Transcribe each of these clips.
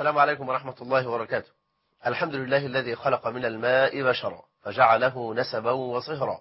السلام عليكم ورحمة الله وبركاته الحمد لله الذي خلق من الماء بشرا فجعله نسبا وصهرا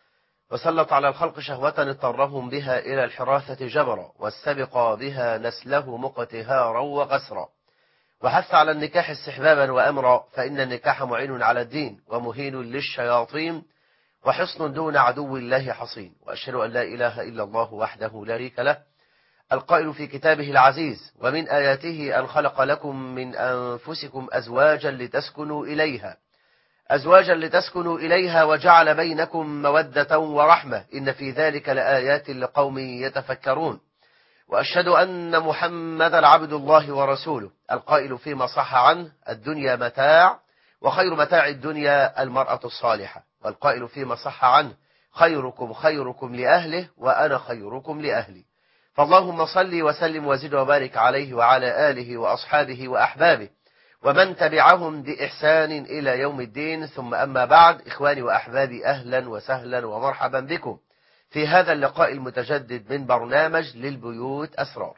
وسلط على الخلق شهوة اضطرهم بها إلى الحراثة جبرا واستبق بها نسله مقتهارا وغسرا وحث على النكاح استحبابا وأمرا فإن النكاح معين على الدين ومهين للشياطين وحصن دون عدو الله حصين وأشهد أن لا إله إلا الله وحده لا شريك له القائل في كتابه العزيز ومن آياته أن خلق لكم من أنفسكم أزواجا لتسكنوا إليها أزواجا لتسكنوا إليها وجعل بينكم مودة ورحمة إن في ذلك لآيات لقوم يتفكرون وأشهد أن محمدا عبد الله ورسوله القائل فيما صح عنه الدنيا متاع وخير متاع الدنيا المرأة الصالحة والقائل فيما صح عنه خيركم خيركم لأهله وأنا خيركم لأهلي فاللهم صل وسلم وزد وبارك عليه وعلى آله وأصحابه وأحبابه ومن تبعهم بإحسان إلى يوم الدين ثم أما بعد إخواني وأحبابي أهلا وسهلا ومرحبا بكم في هذا اللقاء المتجدد من برنامج للبيوت أسرار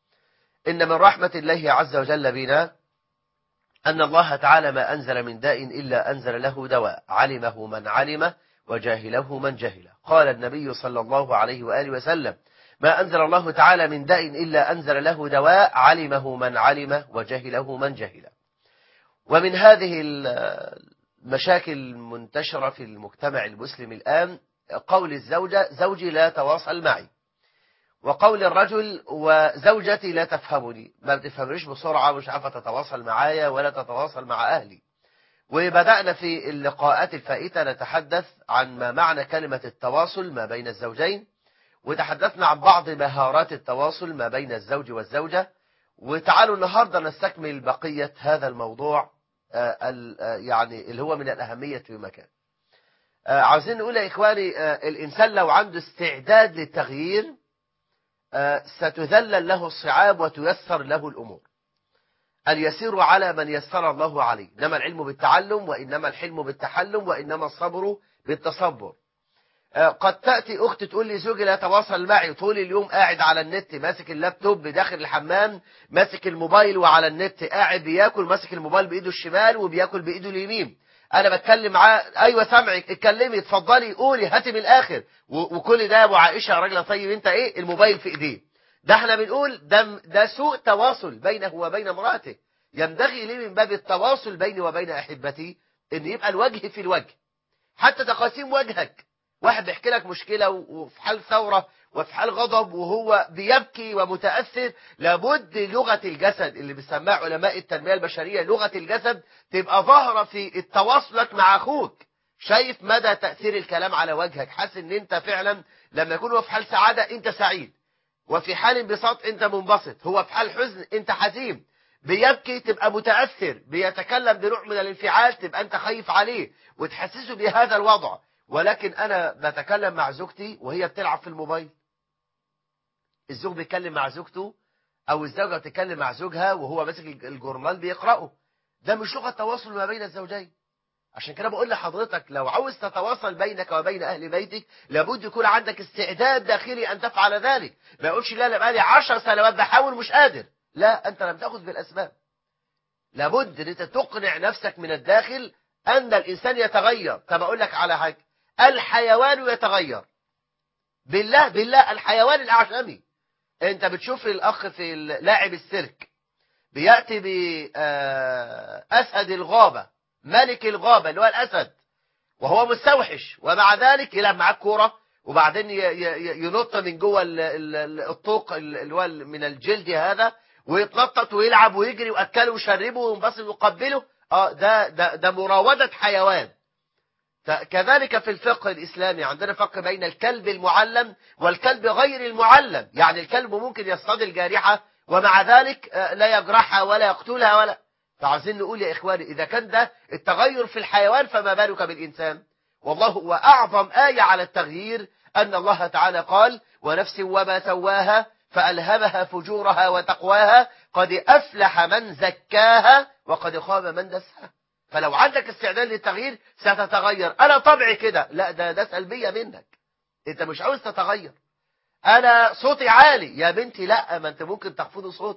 إن من رحمة الله عز وجل بنا أن الله تعالى ما أنزل من داء إلا أنزل له دواء علمه من علمه وجاهله من جهله قال النبي صلى الله عليه وآله وسلم ما أنزل الله تعالى من داء إلا أنزل له دواء علمه من علمه وجهله من جهله ومن هذه المشاكل المنتشرة في المجتمع المسلم الآن قول الزوجة زوجي لا تواصل معي وقول الرجل وزوجتي لا تفهمني ما بتفهمنيش بسرعة مش عارفة تتواصل معايا ولا تتواصل مع أهلي وبدأنا في اللقاءات الفائتة نتحدث عن ما معنى كلمة التواصل ما بين الزوجين وتحدثنا عن بعض مهارات التواصل ما بين الزوج والزوجة وتعالوا النهاردة نستكمل بقية هذا الموضوع يعني اللي هو من الأهمية في مكان عاوزين نقول يا إخواني الإنسان لو عنده استعداد للتغيير ستذلل له الصعاب وتيسر له الأمور اليسير على من يسر الله عليه إنما العلم بالتعلم وإنما الحلم بالتحلم وإنما الصبر بالتصبر قد تأتي أخت تقول لي زوجي لا يتواصل معي طول اليوم قاعد على النت ماسك اللابتوب داخل الحمام ماسك الموبايل وعلى النت قاعد بياكل ماسك الموبايل بإيده الشمال وبياكل بإيده اليمين أنا بتكلم معاه أيوة سامعك اتكلمي اتفضلي قولي هاتي من الآخر وكل ده يا أبو عائشة يا راجل طيب أنت إيه الموبايل في إيديه ده احنا بنقول ده, ده سوء تواصل بينه وبين امرأته ينبغي لي من باب التواصل بيني وبين أحبتي أن يبقى الوجه في الوجه حتى تقاسيم وجهك واحد بيحكي لك مشكلة وفي حال ثورة وفي حال غضب وهو بيبكي ومتأثر لابد لغة الجسد اللي بيسموها علماء التنمية البشرية لغة الجسد تبقى ظاهرة في التواصلك مع أخوك شايف مدى تأثير الكلام على وجهك حاسس ان انت فعلا لما يكون هو في حال سعادة انت سعيد وفي حال انبساط انت منبسط هو في حال حزن انت حزين بيبكي تبقى متأثر بيتكلم بنوع من الانفعال تبقى انت خايف عليه وتحسسه بهذا الوضع ولكن أنا بتكلم مع زوجتي وهي بتلعب في الموبايل الزوج بيتكلم مع زوجته أو الزوجة بتتكلم مع زوجها وهو ماسك الجورنال بيقرأه ده مش لغة تواصل ما بين الزوجين عشان كده بقول لحضرتك لو عاوز تتواصل بينك وبين أهل بيتك لابد يكون عندك استعداد داخلي أن تفعل ذلك ما يقولش لا لا بقالي عشر سنوات بحاول مش قادر لا أنت لم تأخذ بالأسباب لابد أن أنت تقنع نفسك من الداخل أن الإنسان يتغير طب أقول لك على حاجة الحيوان يتغير بالله بالله الحيوان الأعشمي انت بتشوف الأخ في لاعب السيرك بيأتي بأسد الغابة ملك الغابة اللي هو الأسد وهو مستوحش ومع ذلك يلعب معاك كورة وبعدين ينط من جوه الطوق اللي هو من الجلد هذا ويتنطط ويلعب ويجري وأكله وشربه وينبسط ويقبله اه ده ده ده مراودة حيوان كذلك في الفقه الإسلامي عندنا فرق بين الكلب المعلم والكلب غير المعلم يعني الكلب ممكن يصطاد الجارحة ومع ذلك لا يجرحها ولا يقتلها ولا فعايزين نقول يا إخواني إذا كان ده التغير في الحيوان فما بالك بالإنسان والله هو أعظم آية على التغيير أن الله تعالى قال ونفس وما سواها فألهمها فجورها وتقواها قد أفلح من زكاها وقد خاب من دسها فلو عندك استعداد للتغيير ستتغير انا طبعي كده لا ده ده سلبيه منك انت مش عاوز تتغير انا صوتي عالي يا بنتي لا ما انت ممكن تخفضي صوتك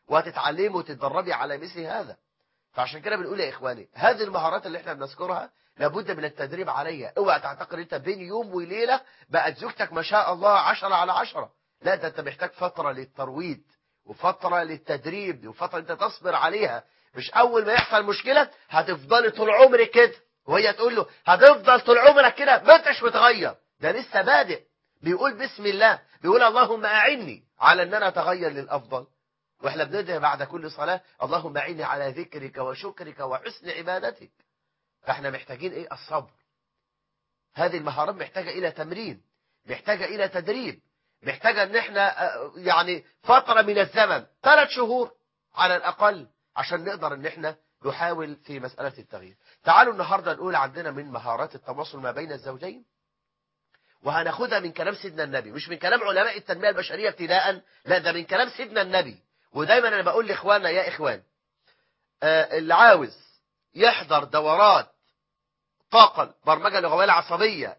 وهتتعلمي وتتدربي على مثل هذا فعشان كده بنقول يا إخواني هذه المهارات اللي احنا بنذكرها لابد من التدريب عليها اوعى تعتقد انت بين يوم وليلة بقت زوجتك ما شاء الله عشرة على عشرة لا ده انت محتاج فترة للترويض وفترة للتدريب وفترة انت تصبر عليها مش اول ما يحصل مشكلة هتفضلي طول عمرك كده وهي تقول له هتفضل طول عمرك كده ما انتش متغير ده لسه بادئ بيقول بسم الله بيقول اللهم اعني على ان انا اتغير للافضل واحنا بندعي بعد كل صلاة اللهم اعني على ذكرك وشكرك وحسن عبادتك فاحنا محتاجين ايه الصبر هذه المهارات محتاجة الى تمرين محتاجة الى تدريب محتاجة ان احنا يعني فترة من الزمن ثلاث شهور على الاقل عشان نقدر ان احنا نحاول في مسألة التغيير تعالوا النهاردة نقول عندنا من مهارات التواصل ما بين الزوجين وهناخدها من كلام سيدنا النبي مش من كلام علماء التنمية البشرية ابتداء لا ده من كلام سيدنا النبي ودايما انا بقول لاخواننا يا اخوان آه اللي عاوز يحضر دورات طاقة برمجة اللغوية العصبية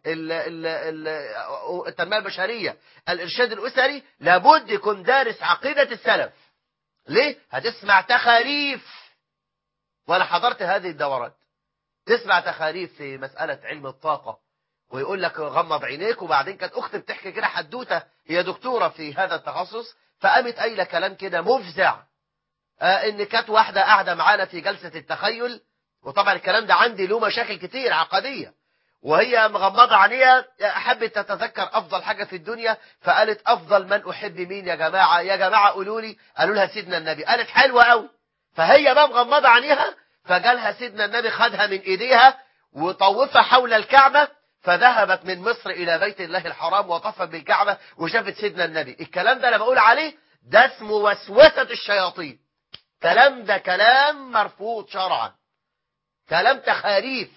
التنمية البشرية الإرشاد الأسري لابد يكون دارس عقيدة السلف ليه؟ هتسمع تخاريف وأنا حضرت هذه الدورات تسمع تخاريف في مسألة علم الطاقة ويقول لك غمض عينيك وبعدين كانت أختي بتحكي كده حدوتة هي دكتورة في هذا التخصص فقامت قايلة كلام كده مفزع آه إن كانت واحدة قاعدة معانا في جلسة التخيل وطبعا الكلام ده عندي له مشاكل كتير عقدية وهي مغمضة عينيها حبت تتذكر أفضل حاجة في الدنيا فقالت أفضل من أحب مين يا جماعة يا جماعة قولوا لي قالوا لها سيدنا النبي قالت حلوة قوي فهي بقى مغمضة عينيها فجالها سيدنا النبي خدها من إيديها وطوفها حول الكعبة فذهبت من مصر إلى بيت الله الحرام وطفت بالكعبة وشافت سيدنا النبي الكلام ده أنا بقول عليه ده اسمه وسوسة الشياطين كلام ده كلام مرفوض شرعا كلام تخاريف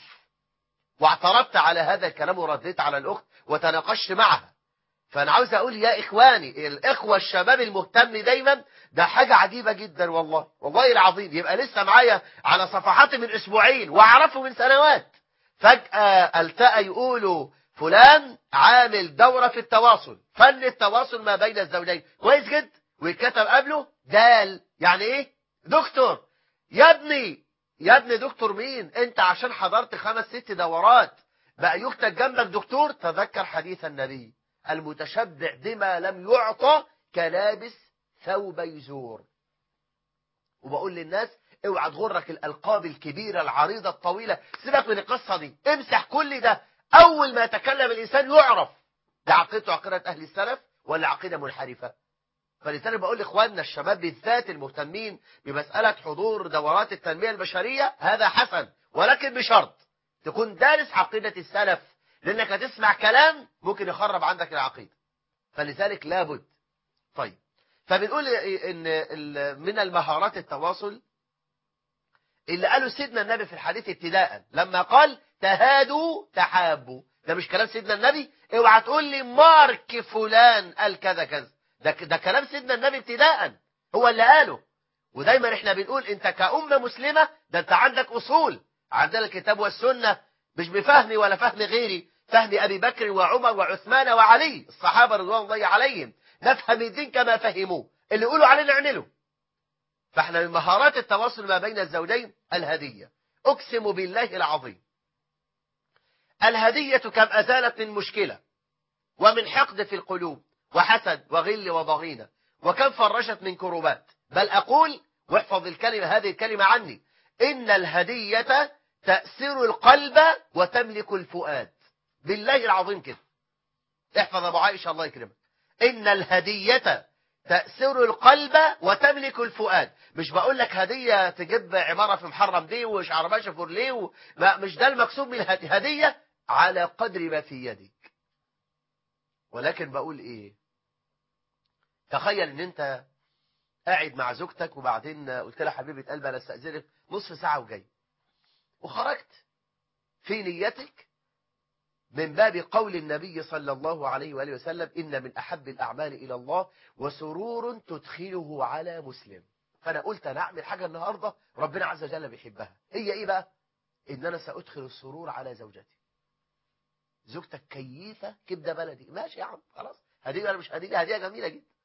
واعترضت على هذا الكلام ورديت على الأخت وتناقشت معها فأنا عاوز أقول يا إخواني الإخوة الشباب المهتم دايما ده حاجة عجيبة جدا والله والله العظيم يبقى لسه معايا على صفحاتي من أسبوعين وأعرفه من سنوات فجأة التقى يقولوا فلان عامل دورة في التواصل فن التواصل ما بين الزوجين كويس جدا ويتكتب قبله دال يعني ايه دكتور يا ابني يا ابني دكتور مين انت عشان حضرت خمس ست دورات بقى يكتب جنبك دكتور تذكر حديث النبي المتشبع بما لم يعطى كلابس ثوب يزور وبقول للناس اوعى تغرك الالقاب الكبيره العريضه الطويله سيبك من القصه دي امسح كل ده اول ما يتكلم الانسان يعرف ده عقيدته عقيده اهل السلف ولا عقيده منحرفه فلذلك بقول لاخواننا الشباب بالذات المهتمين بمساله حضور دورات التنميه البشريه هذا حسن ولكن بشرط تكون دارس عقيده السلف لانك هتسمع كلام ممكن يخرب عندك العقيده فلذلك لابد طيب فبنقول ان من المهارات التواصل اللي قاله سيدنا النبي في الحديث ابتداء لما قال تهادوا تحابوا ده مش كلام سيدنا النبي اوعى تقول لي مارك فلان قال كذا كذا ده ده كلام سيدنا النبي ابتداء هو اللي قاله ودايما احنا بنقول انت كأمة مسلمة ده انت عندك اصول عندنا الكتاب والسنة مش بفهمي ولا فهم غيري فهم ابي بكر وعمر وعثمان وعلي الصحابة رضوان الله عليهم نفهم الدين كما فهموه اللي يقولوا عليه نعمله فاحنا من مهارات التواصل ما بين الزوجين الهدية اقسم بالله العظيم الهدية كم ازالت من مشكلة ومن حقد في القلوب وحسد وغل وضغينة وكم فرشت من كروبات بل أقول واحفظ الكلمة هذه الكلمة عني إن الهدية تأسر القلب وتملك الفؤاد بالله العظيم كده احفظ أبو عائشة الله يكرمك إن الهدية تأسر القلب وتملك الفؤاد مش بقول لك هدية تجيب عمارة في محرم دي وشعرباشة فورليه مش ده المقصود من هدية على قدر ما في يدك ولكن بقول ايه تخيل ان انت قاعد مع زوجتك وبعدين قلت لها حبيبه قلبي انا استاذنك نصف ساعه وجاي وخرجت في نيتك من باب قول النبي صلى الله عليه واله وسلم ان من احب الاعمال الى الله وسرور تدخله على مسلم فانا قلت انا اعمل حاجه النهارده ربنا عز وجل بيحبها هي ايه بقى ان انا سادخل السرور على زوجتي زوجتك كيفه كبده بلدي ماشي يا عم خلاص هديه ولا مش هديه هديه جميله جدا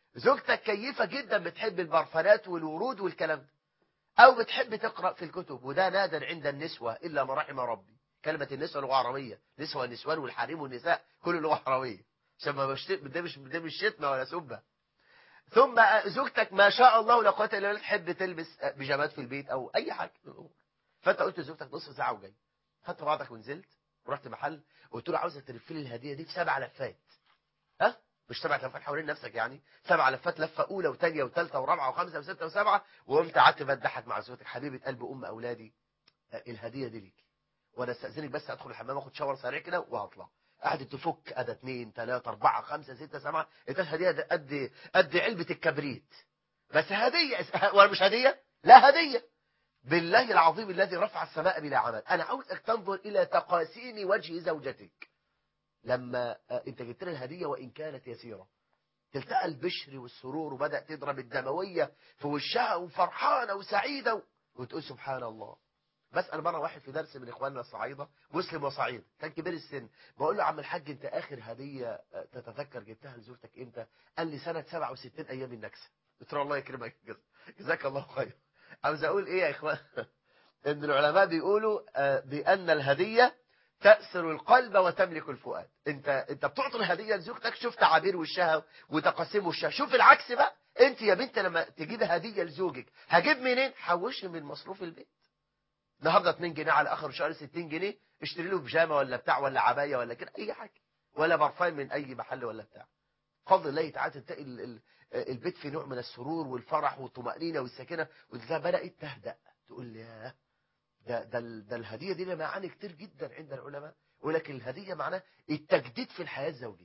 زوجتك كيفة جدا بتحب البرفانات والورود والكلام ده أو بتحب تقرأ في الكتب وده نادر عند النسوة إلا ما رحم ربي كلمة النسوة لغة عربية نسوة النسوان والحريم والنساء كل لغة عربية عشان ما بشت... ده مش ده مش شتمة ولا سبة ثم زوجتك ما شاء الله لا قوة إلا بالله تحب تلبس بيجامات في البيت أو أي حاجة فأنت قلت لزوجتك نصف ساعة وجاي خدت بعضك ونزلت ورحت محل وقلت له عاوزة تلف لي الهدية دي في سبع لفات ها مش سبع لفات حوالين نفسك يعني سبع لفات لفة أولى وثانية وثالثة ورابعة وخمسة وستة وسبعة وقمت قعدت بضحك مع زوجتك حبيبة قلب أم أولادي الهدية دي ليك وانا استاذنك بس ادخل الحمام اخد شاور سريع كده وهطلع قعدت تفك ادى اثنين ثلاثة أربعة خمسة ستة سبعة ادت هدية قد قد علبة الكبريت بس هدية ولا مش هدية لا هدية بالله العظيم الذي رفع السماء بلا عمل انا عاوزك تنظر الى تقاسيم وجه زوجتك لما انت جبت لها الهدية وان كانت يسيرة تلتقى البشر والسرور وبدأ تضرب الدموية في وشها وفرحانة وسعيدة وتقول سبحان الله بسأل مرة واحد في درس من إخواننا الصعايدة مسلم وصعيد كان كبير السن بقول له عم الحاج أنت آخر هدية تتذكر جبتها لزوجتك إمتى قال لي سنة 67 أيام النكسة قلت له الله يكرمك جزاك الله خير عاوز أقول إيه يا إخوان إن العلماء بيقولوا بأن الهدية تأسر القلب وتملك الفؤاد انت انت بتعطي الهديه لزوجتك شوف تعابير وشها وتقاسيم وشها شوف العكس بقى انت يا بنت لما تجيب هديه لزوجك هجيب منين حوشي من مصروف البيت النهارده 2 جنيه على اخر الشهر 60 جنيه اشتري له بيجامه ولا بتاع ولا عبايه ولا كده اي حاجه ولا برفان من اي محل ولا بتاع بفضل الله تعالى تلاقي البيت في نوع من السرور والفرح والطمانينه والسكينه وده بدات تهدأ تقول لي ياه ده ده ده الهديه دي لها معاني كتير جدا عند العلماء ولكن الهديه معناه التجديد في الحياه الزوجيه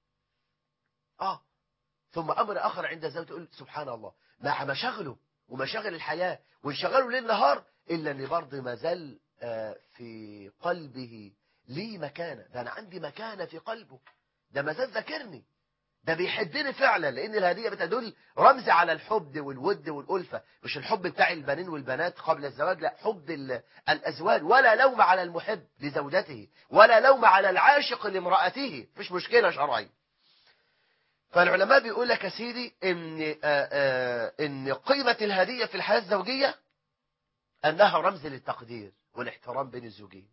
اه ثم امر اخر عند الزوج تقول سبحان الله مع مشاغله ومشاغل الحياه وانشغاله ليل نهار إلا أن برضه ما زال في قلبه لي مكانة ده أنا عندي مكانة في قلبه ده ما زال ذاكرني ده بيحبني فعلا لأن الهدية بتدل رمز على الحب والود والألفة مش الحب بتاع البنين والبنات قبل الزواج لا حب الأزواج ولا لوم على المحب لزوجته ولا لوم على العاشق لامرأته مش مشكلة شرعية فالعلماء بيقول لك يا سيدي إن, آآ آآ إن قيمة الهدية في الحياة الزوجية أنها رمز للتقدير والاحترام بين الزوجين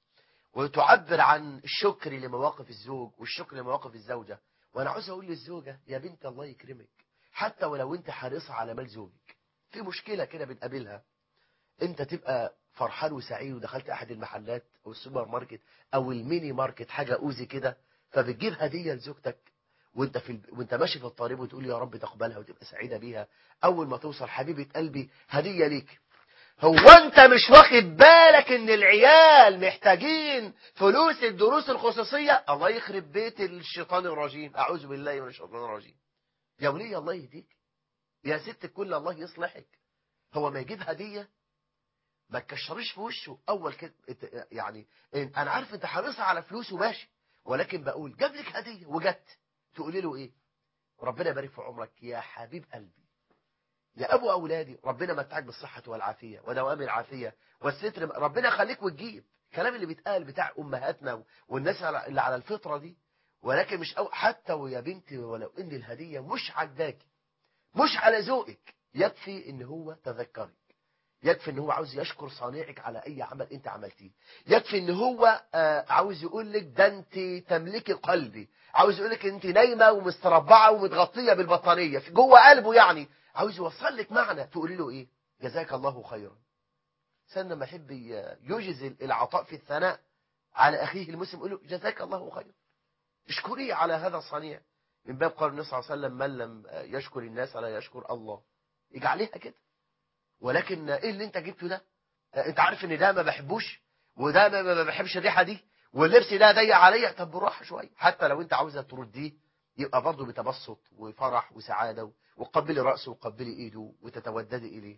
وتعبر عن الشكر لمواقف الزوج والشكر لمواقف الزوجة وأنا عاوز أقول للزوجة يا بنت الله يكرمك حتى ولو أنت حريصة على مال زوجك في مشكلة كده بنقابلها أنت تبقى فرحان وسعيد ودخلت أحد المحلات أو السوبر ماركت أو الميني ماركت حاجة أوزي كده فبتجيب هدية لزوجتك وانت في ال... وانت ماشي في الطريق وتقول يا رب تقبلها وتبقى سعيدة بيها أول ما توصل حبيبة قلبي هدية ليك هو انت مش واخد بالك ان العيال محتاجين فلوس الدروس الخصوصية الله يخرب بيت الشيطان الرجيم اعوذ بالله من الشيطان الرجيم يا ولي الله يهديك يا ست كل الله يصلحك هو ما يجيب هدية ما تكشريش في وشه اول كده يعني انا عارف انت حريصة على فلوسه ماشي ولكن بقول جاب لك هدية وجت تقولي له ايه ربنا يبارك في عمرك يا حبيب قلبي يا أبو أولادي ربنا متعك بالصحة والعافية ودوام العافية والستر ربنا خليك وتجيب الكلام اللي بيتقال بتاع أمهاتنا والناس اللي على الفطرة دي ولكن مش أو حتى ويا بنتي ولو إن الهدية مش عجباكي مش على ذوقك يكفي إن هو تذكرك يكفي إن هو عاوز يشكر صانعك على أي عمل أنت عملتيه يكفي إن هو عاوز يقول لك ده أنت تملكي قلبي عاوز يقول لك أنت نايمة ومستربعة ومتغطية بالبطانية جوه قلبه يعني عاوز يوصل لك معنى تقولي له ايه جزاك الله خيرا سنة ما يحب يجز العطاء في الثناء على أخيه المسلم يقول له جزاك الله خيرا اشكري على هذا الصنيع من باب قول النبي صلى الله عليه وسلم من لم يشكر الناس لا يشكر الله اجعليها كده ولكن ايه اللي انت جبته ده انت عارف ان ده ما بحبوش وده ما بحبش الريحه دي واللبس ده ضيق عليا طب بالراحه شويه حتى لو انت عاوزه ترديه يبقى برضه بتبسط وفرح وسعاده وقبلي رأسه وقبلي إيده وتتوددي إليه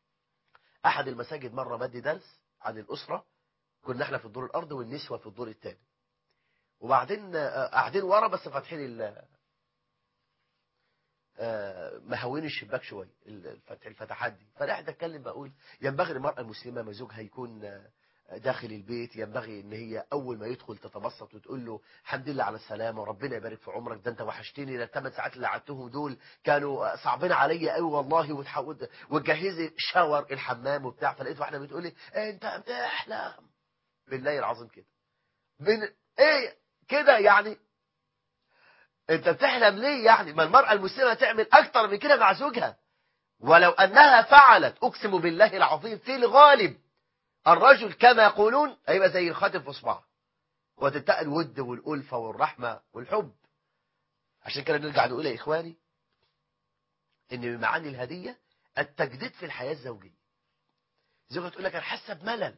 أحد المساجد مرة بدي درس عن الأسرة كنا احنا في الدور الأرض والنسوة في الدور الثاني وبعدين قاعدين ورا بس فاتحين ال مهوين الشباك شوية الفتحات دي فأنا قاعد أتكلم بقول ينبغي للمرأة المسلمة ما زوجها يكون داخل البيت ينبغي ان هي اول ما يدخل تتبسط وتقول له الحمد لله على السلامه وربنا يبارك في عمرك ده انت وحشتني ده الثمان ساعات اللي قعدتهم دول كانوا صعبين عليا قوي والله وتحاول وتجهزي شاور الحمام وبتاع فلقيت واحده بتقول لي انت بتحلم بالله العظيم كده من ايه كده يعني انت بتحلم ليه يعني ما المرأة المسلمة تعمل اكتر من كده مع زوجها ولو انها فعلت اقسم بالله العظيم في الغالب الرجل كما يقولون هيبقى زي الخاتم في اصبعه وتلتقى الود والألفة والرحمة والحب عشان كده نرجع نقول يا إخواني إن من معاني الهدية التجديد في الحياة الزوجية زوجة تقول لك أنا حاسة بملل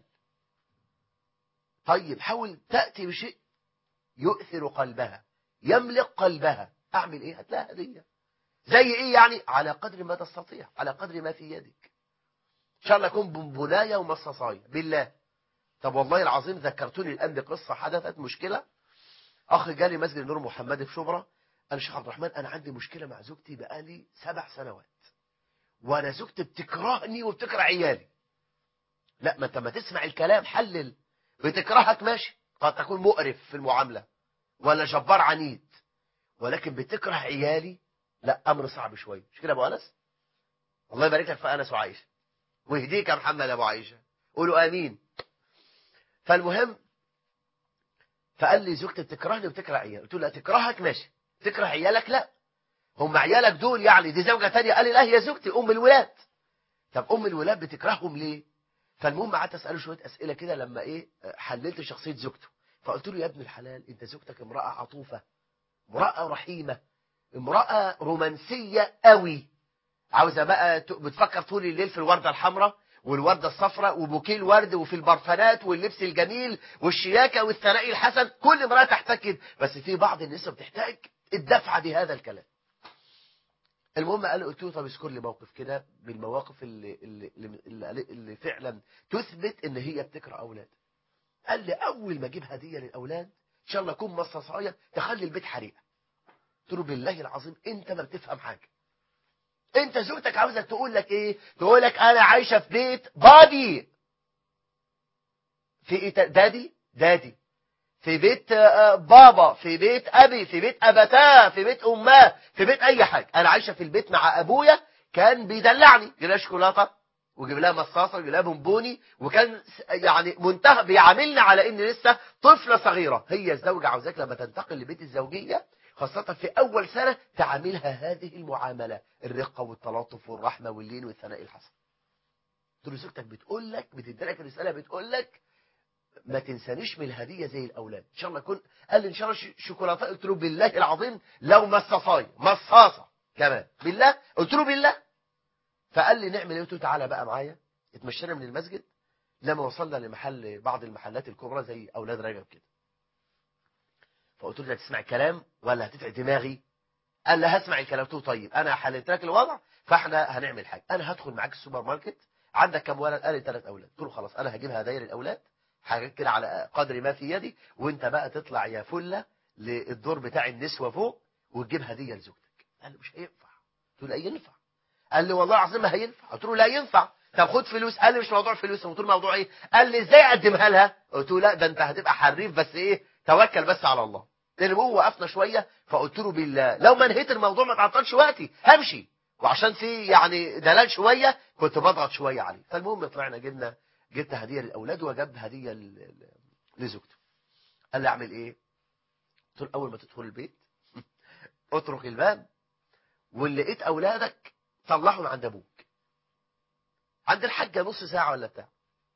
طيب حاول تأتي بشيء يؤثر قلبها يملك قلبها أعمل إيه هتلاقي هدية زي إيه يعني على قدر ما تستطيع على قدر ما في يدك إن شاء الله يكون بنبناية ومصاصاية بالله طب والله العظيم ذكرتوني الآن بقصة حدثت مشكلة أخ جالي مسجد نور محمد في شبرا قال الشيخ عبد الرحمن أنا عندي مشكلة مع زوجتي بقالي سبع سنوات وأنا زوجتي بتكرهني وبتكره عيالي لا ما أنت ما تسمع الكلام حلل بتكرهك ماشي قد تكون مقرف في المعاملة ولا جبار عنيد ولكن بتكره عيالي لا أمر صعب شوية مش كده يا أبو أنس الله يبارك لك في أنس وعائشة ويهديك يا محمد يا أبو عائشة قولوا آمين فالمهم فقال لي زوجتي بتكرهني وبتكره عيالي قلت له لا تكرهك ماشي تكره عيالك لا هم عيالك دول يعني دي زوجة تانية قال لي لا هي زوجتي أم الولاد طب أم الولاد بتكرههم ليه فالمهم قعدت أسأله شوية أسئلة كده لما إيه حللت شخصية زوجته فقلت له يا ابن الحلال أنت زوجتك امرأة عطوفة امرأة رحيمة امرأة رومانسية قوي عاوزة بقى بتفكر طول الليل في الوردة الحمراء والوردة الصفراء وبوكيه الورد وفي البرفانات واللبس الجميل والشياكة والثناء الحسن كل امرأة تحتاج كده بس في بعض النساء بتحتاج الدفعة بهذا الكلام المهم قال قلت له طب اذكر لي موقف كده بالمواقف اللي, اللي, اللي, اللي فعلا تثبت ان هي بتكره اولاد قال لي اول ما اجيب هديه للاولاد ان شاء الله اكون مصاصايه تخلي البيت حريقه قلت له بالله العظيم انت ما بتفهم حاجه انت زوجتك عاوزك تقول لك ايه تقول لك انا عايشه في بيت بادي في ايه دادي دادي في بيت بابا في بيت ابي في بيت ابتاه في بيت اماه في بيت اي حاجه انا عايشه في البيت مع ابويا كان بيدلعني يجيب لها شوكولاته ويجيب لها مصاصه ويجيب لها بونبوني وكان يعني منتهى بيعاملنا على ان لسه طفله صغيره هي الزوجه عاوزاك لما تنتقل لبيت الزوجيه خاصة في أول سنة تعاملها هذه المعاملة الرقة والتلاطف والرحمة واللين والثناء الحسن تقول زوجتك بتقول لك بتدرك الرسالة بتقول لك ما تنسانيش من الهدية زي الأولاد إن شاء الله يكون قال لي إن شاء الله شوكولاتة قلت له بالله العظيم لو مصاصاية مصاصة كمان بالله قلت له بالله فقال لي نعمل ايه قلت له تعالى بقى معايا اتمشينا من المسجد لما وصلنا لمحل بعض المحلات الكبرى زي أولاد رجب كده فقلت له هتسمع الكلام ولا هتتعب دماغي قال لي هسمع الكلام قلت له طيب انا حللت لك الوضع فاحنا هنعمل حاجه انا هدخل معاك السوبر ماركت عندك كم ولد قال لي ثلاث اولاد قلت له خلاص انا هجيب هدايا للاولاد حاجات كده على قدر ما في يدي وانت بقى تطلع يا فله للدور بتاع النسوه فوق وتجيب هديه لزوجتك قال لي مش هينفع قلت له لا ينفع قال لي والله العظيم ما هينفع قلت له لا ينفع طب خد فلوس قال لي مش موضوع فلوس قلت له موضوع ايه قال لي ازاي اقدمها لها قلت له لا ده انت هتبقى حريف بس ايه توكل بس على الله لان هو وقفنا شويه فقلت له بالله لو ما نهيت الموضوع ما تعطلش وقتي همشي وعشان في يعني دلال شويه كنت بضغط شويه عليه فالمهم طلعنا جبنا جبت هديه للاولاد وجاب هديه لزوجته قال لي اعمل ايه قلت له اول ما تدخل البيت اترك الباب وان لقيت اولادك طلعهم عند ابوك عند الحاجه نص ساعه ولا بتاع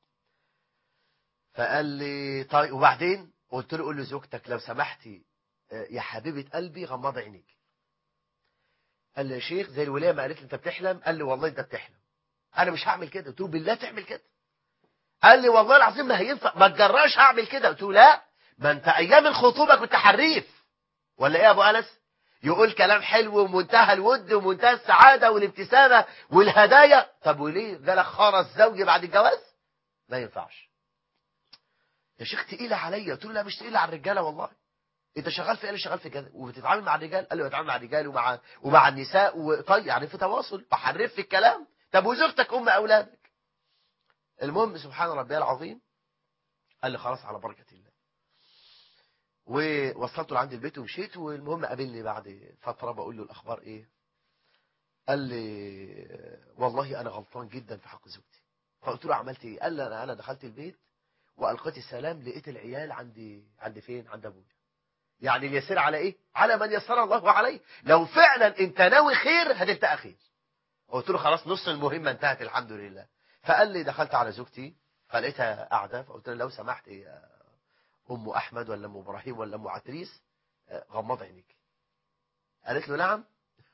فقال لي طيب وبعدين قلت له قول لزوجتك لو سمحتي يا حبيبة قلبي غمض عينيك قال لي يا شيخ زي الولاية ما قالت لي انت بتحلم قال لي والله انت بتحلم انا مش هعمل كده قلت له بالله تعمل كده قال لي والله العظيم ما هينفع ما تجراش هعمل كده قلت له لا ما انت ايام الخطوبة كنت حريف ولا ايه يا ابو انس يقول كلام حلو ومنتهى الود ومنتهى السعادة والابتسامة والهدايا طب وليه جالك خرس زوجي بعد الجواز ما ينفعش يا شيخ تقيلة عليا قلت له لا مش تقيلة على الرجالة والله انت شغال في ايه شغال في كذا وبتتعامل مع الرجال قال له بتعامل مع الرجال ومع ومع النساء وطيب يعني في تواصل بحرف في الكلام طب وزوجتك ام اولادك المهم سبحان ربي العظيم قال لي خلاص على بركة الله ووصلته لعند البيت ومشيت والمهم قابلني بعد فترة بقول له الأخبار إيه قال لي والله أنا غلطان جدا في حق زوجتي فقلت له عملت إيه قال لي أنا أنا دخلت البيت وألقيت السلام لقيت العيال عندي عند فين عند أبويا يعني اليسير على إيه على من يسر الله عليه لو فعلا أنت ناوي خير هتبقى خير قلت له خلاص نص المهمة انتهت الحمد لله فقال لي دخلت على زوجتي فلقيتها قاعدة فقلت له لو سمحت يا أم أحمد ولا أم إبراهيم ولا أم عتريس غمض عينيك قالت له نعم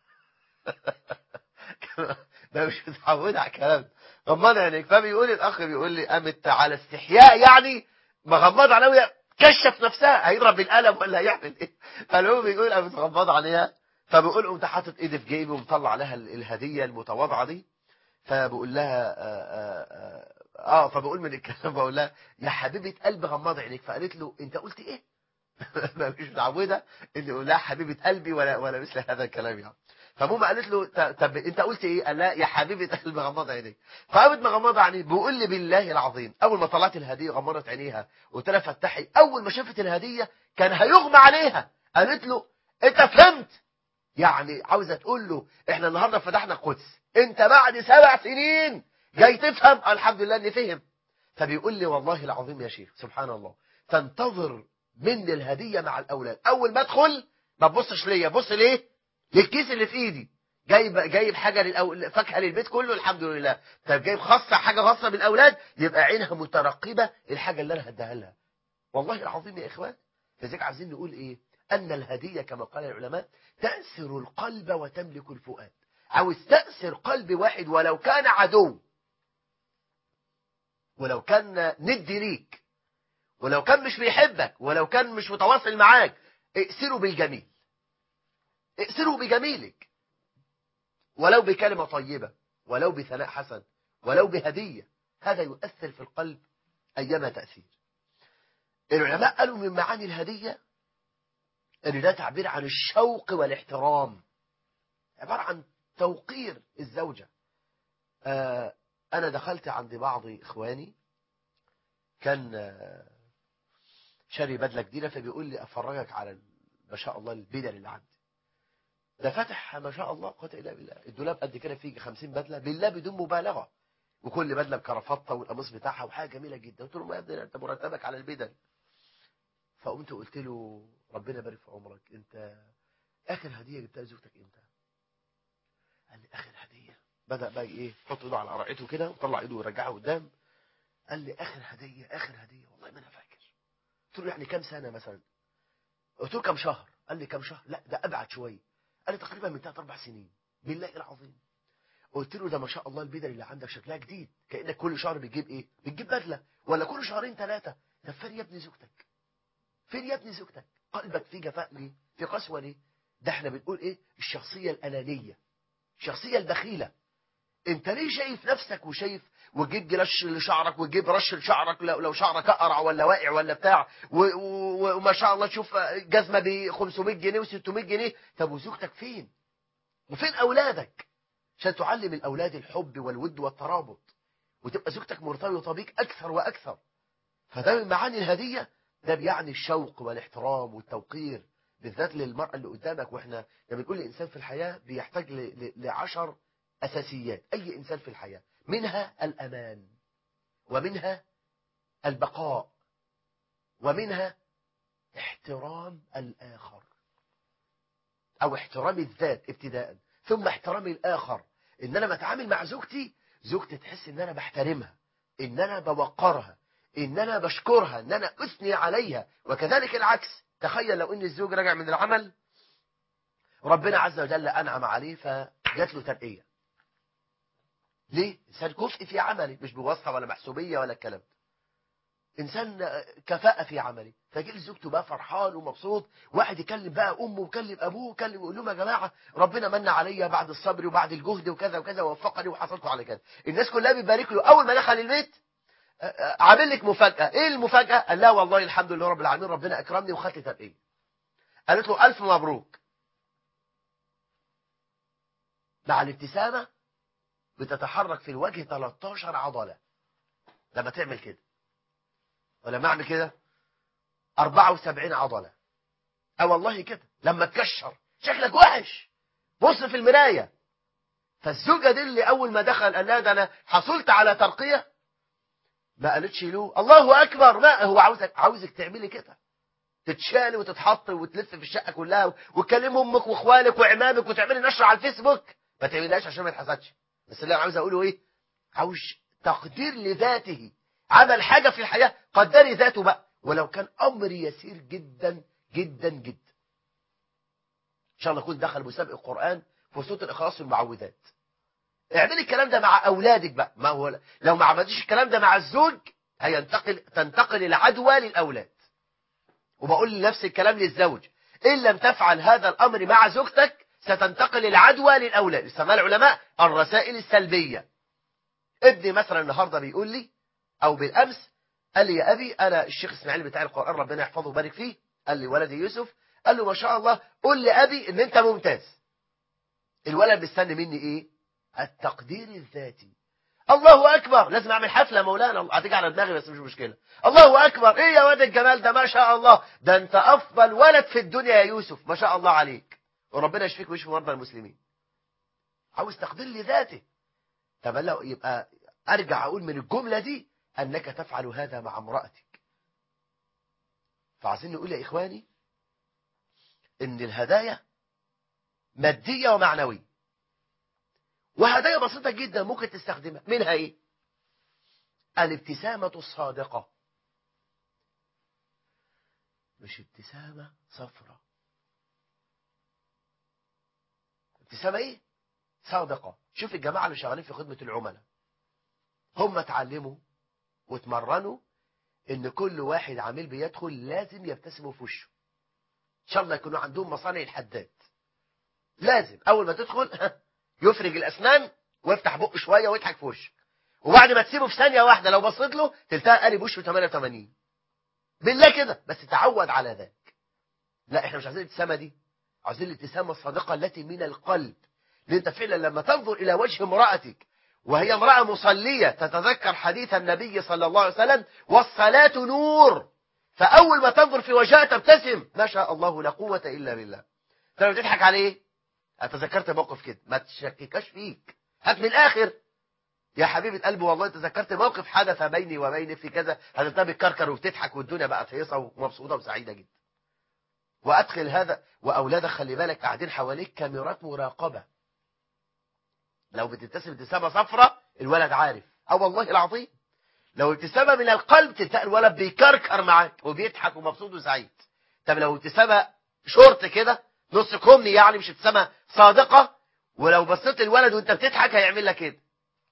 ده مش متعود على الكلام غمض عينيك فبيقول الأخ بيقول لي قامت على استحياء يعني مغمض عليها كشف نفسها هيضرب بالقلم ولا هيعمل ايه فالهو بيقول قامت مغمض عليها فبقول قمت حاطط ايدي في جيبي ومطلع لها الهديه المتواضعه دي فبقول لها آه, آه, اه فبقول من الكلام بقول لها يا حبيبه قلبي غمض عينيك فقالت له انت قلت ايه مش متعوده ان يقول لها حبيبه قلبي ولا ولا مثل هذا الكلام يعني فماما قالت له طب انت قلت ايه قال لا يا حبيبه قلبي غمض عينيك فقامت مغمضه عيني بيقول لي بالله العظيم اول ما طلعت الهديه غمضت عينيها قلت لها فتحي اول ما شافت الهديه كان هيغمى عليها قالت له انت فهمت يعني عاوزه تقول له احنا النهارده فتحنا القدس انت بعد سبع سنين جاي تفهم الحمد لله اني فهم فبيقول لي والله العظيم يا شيخ سبحان الله تنتظر مني الهديه مع الاولاد اول ما ادخل ما تبصش ليا بص ليه للكيس اللي في ايدي جايب جايب حاجه للأول... فاكهه للبيت كله الحمد لله طب جايب خاصه حاجه خاصه بالاولاد يبقى عينها مترقبه الحاجه اللي انا هديها لها والله العظيم يا اخوان لذلك عايزين نقول ايه ان الهديه كما قال العلماء تأسر القلب وتملك الفؤاد عاوز تأسر قلب واحد ولو كان عدو ولو كان ندي ليك ولو كان مش بيحبك ولو كان مش متواصل معاك ائسره بالجميل ائسره بجميلك ولو بكلمة طيبة ولو بثناء حسن ولو بهدية هذا يؤثر في القلب أيما تأثير العلماء قالوا من معاني الهدية ان ده تعبير عن الشوق والاحترام عبارة عن توقير الزوجة آه أنا دخلت عند بعض إخواني كان آه شاري بدلة جديدة فبيقول لي أفرجك على ما شاء الله البدل اللي عندي ده فتح ما شاء الله قوة إلا بالله الدولاب قد كده فيه 50 بدلة بالله بدون مبالغة وكل بدلة بكرافطة والقميص بتاعها وحاجة جميلة جدا قلت له ما يا ابني انت مرتبك على البدل فقمت قلت له ربنا يبارك في عمرك انت اخر هديه جبتها لزوجتك امتى قال لي اخر هديه بدا بقى ايه يحط ايده على قرعته كده وطلع ايده ويرجعها قدام قال لي اخر هديه اخر هديه والله ما انا فاكر قلت له يعني كام سنه مثلا قلت له كام شهر قال لي كام شهر لا ده ابعد شويه قال لي تقريبا من ثلاث اربع سنين بالله العظيم قلت له ده ما شاء الله البدل اللي عندك شكلها جديد كانك كل شهر بتجيب ايه بتجيب بدله ولا كل شهرين ثلاثه طب فين يا ابني زوجتك فين يا ابني زوجتك قلبك فيه جفاء ليه في قسوة ليه ده احنا بنقول ايه الشخصية الأنانية الشخصية البخيلة انت ليه شايف نفسك وشايف وتجيب جلش لشعرك وتجيب رش لشعرك لو, لو شعرك اقرع ولا واقع ولا بتاع وما شاء الله تشوف جزمة ب 500 جنيه و600 جنيه طب وزوجتك فين وفين أولادك عشان تعلم الأولاد الحب والود والترابط وتبقى زوجتك مرتبطة بيك أكثر وأكثر فده من معاني الهدية ده بيعني الشوق والاحترام والتوقير بالذات للمرأة اللي قدامك واحنا لما بنقول الإنسان في الحياة بيحتاج لعشر أساسيات أي إنسان في الحياة منها الأمان ومنها البقاء ومنها احترام الآخر أو احترام الذات ابتداء ثم احترام الآخر إن أنا بتعامل مع زوجتي زوجتي تحس إن أنا بحترمها إن أنا بوقرها إن أنا بشكرها إن أنا أثني عليها وكذلك العكس تخيل لو إن الزوج رجع من العمل ربنا عز وجل أنعم عليه فجات له ترقية ليه؟ إنسان كفء في عمله مش بواسطة ولا محسوبية ولا الكلام إنسان كفاءة في عمله فجيل زوجته بقى فرحان ومبسوط واحد يكلم بقى أمه ويكلم أبوه ويكلم يقول لهم يا جماعة ربنا من عليا بعد الصبر وبعد الجهد وكذا وكذا ووفقني وحصلت على كذا الناس كلها بتبارك له أول ما دخل البيت عامل لك مفاجأة ايه المفاجأة قال لا والله الحمد لله رب العالمين ربنا اكرمني وخدت ترقية قالت له الف مبروك مع الابتسامة بتتحرك في الوجه 13 عضلة لما تعمل كده ولما اعمل كده 74 عضلة اه والله كده لما تكشر شكلك وحش بص في المراية فالزوجة دي اللي أول ما دخل قال لها ده أنا حصلت على ترقية ما قالتش له الله أكبر ما هو عاوزك عاوزك تعملي كده تتشالي وتتحط وتلف في الشقة كلها وتكلم أمك وإخوانك وعمامك وتعملي نشر على الفيسبوك ما تعملهاش عشان ما يتحسدش بس اللي أنا عاوز أقوله إيه عاوز تقدير لذاته عمل حاجة في الحياة قدري ذاته بقى ولو كان أمر يسير جدا جدا جدا إن شاء الله يكون دخل مسابق القرآن في سورة الإخلاص والمعوذات اعملي الكلام ده مع أولادك بقى ما هو لو ما عملتيش الكلام ده مع الزوج هينتقل تنتقل العدوى للأولاد وبقول نفس الكلام للزوج إن لم تفعل هذا الأمر مع زوجتك ستنتقل العدوى للأولاد يسمى العلماء الرسائل السلبية ابني مثلا النهاردة بيقول لي أو بالأمس قال لي يا أبي أنا الشيخ إسماعيل بتاع القرآن ربنا يحفظه ويبارك فيه قال لي ولدي يوسف قال له ما شاء الله قول لأبي إن أنت ممتاز الولد مستني مني إيه التقدير الذاتي الله أكبر لازم أعمل حفلة مولانا هتيجي على دماغي بس مش مشكلة الله أكبر إيه يا واد الجمال ده ما شاء الله ده أنت أفضل ولد في الدنيا يا يوسف ما شاء الله عليك وربنا يشفيك ويشفي مرضى المسلمين عاوز تقدير لذاته طب لو يبقى أرجع أقول من الجملة دي أنك تفعل هذا مع امرأتك فعايزين نقول يا إخواني إن الهدايا مادية ومعنوية وهدايا بسيطة جدا ممكن تستخدمها منها ايه الابتسامة الصادقة مش ابتسامة صفرة ابتسامة ايه صادقة شوف الجماعة اللي شغالين في خدمة العملاء هم اتعلموا واتمرنوا ان كل واحد عميل بيدخل لازم يبتسموا في وشه ان شاء الله يكونوا عندهم مصانع الحداد لازم اول ما تدخل يفرج الاسنان ويفتح بقه شويه ويضحك في وشك وبعد ما تسيبه في ثانيه واحده لو بصيت له تلتقى قلب وشه 88 بالله كده بس تعود على ذلك لا احنا مش عايزين الابتسامه دي عايزين الابتسامه الصادقه التي من القلب لان انت فعلا لما تنظر الى وجه امراتك وهي امراه مصليه تتذكر حديث النبي صلى الله عليه وسلم والصلاه نور فاول ما تنظر في وجهها تبتسم ما شاء الله لا قوه الا بالله فلما تضحك عليه تذكرت موقف كده ما تشككاش فيك هات من الاخر يا حبيبة قلبي والله تذكرت موقف حدث بيني وبينك في كذا هتبقى بتكركر وبتضحك والدنيا بقت هيصة ومبسوطة وسعيدة جدا وادخل هذا واولادك خلي بالك قاعدين حواليك كاميرات مراقبة لو بتبتسم ابتسامة صفرة الولد عارف اه والله العظيم لو ابتسامة من القلب تلتقى الولد بيكركر معاك وبيضحك ومبسوط وسعيد طب لو ابتسامة شورت كده نص كمني يعني مش ابتسامة صادقة ولو بصيت للولد وانت بتضحك هيعمل لك كده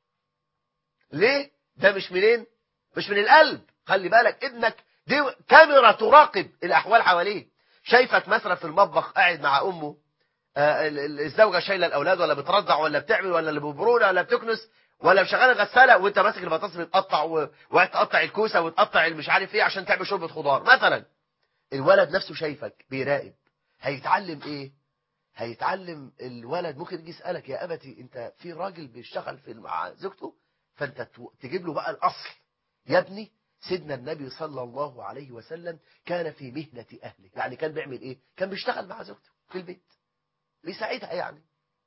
ليه ده مش منين مش من القلب خلي بالك ابنك دي كاميرا تراقب الاحوال حواليه شايفك مثلا في المطبخ قاعد مع امه آه الزوجه شايله الاولاد ولا بترضع ولا بتعمل ولا اللي ببرونه ولا بتكنس ولا مشغله غساله وانت ماسك البطاطس بتقطع وتقطع الكوسه وتقطع المش عارف ايه عشان تعمل شوربه خضار مثلا الولد نفسه شايفك بيراقب هيتعلم ايه هيتعلم الولد ممكن يجي يسالك يا ابتي انت في راجل بيشتغل في مع زوجته فانت تجيب له بقى الاصل يا ابني سيدنا النبي صلى الله عليه وسلم كان في مهنة أهله يعني كان بيعمل إيه كان بيشتغل مع زوجته في البيت بيساعدها يعني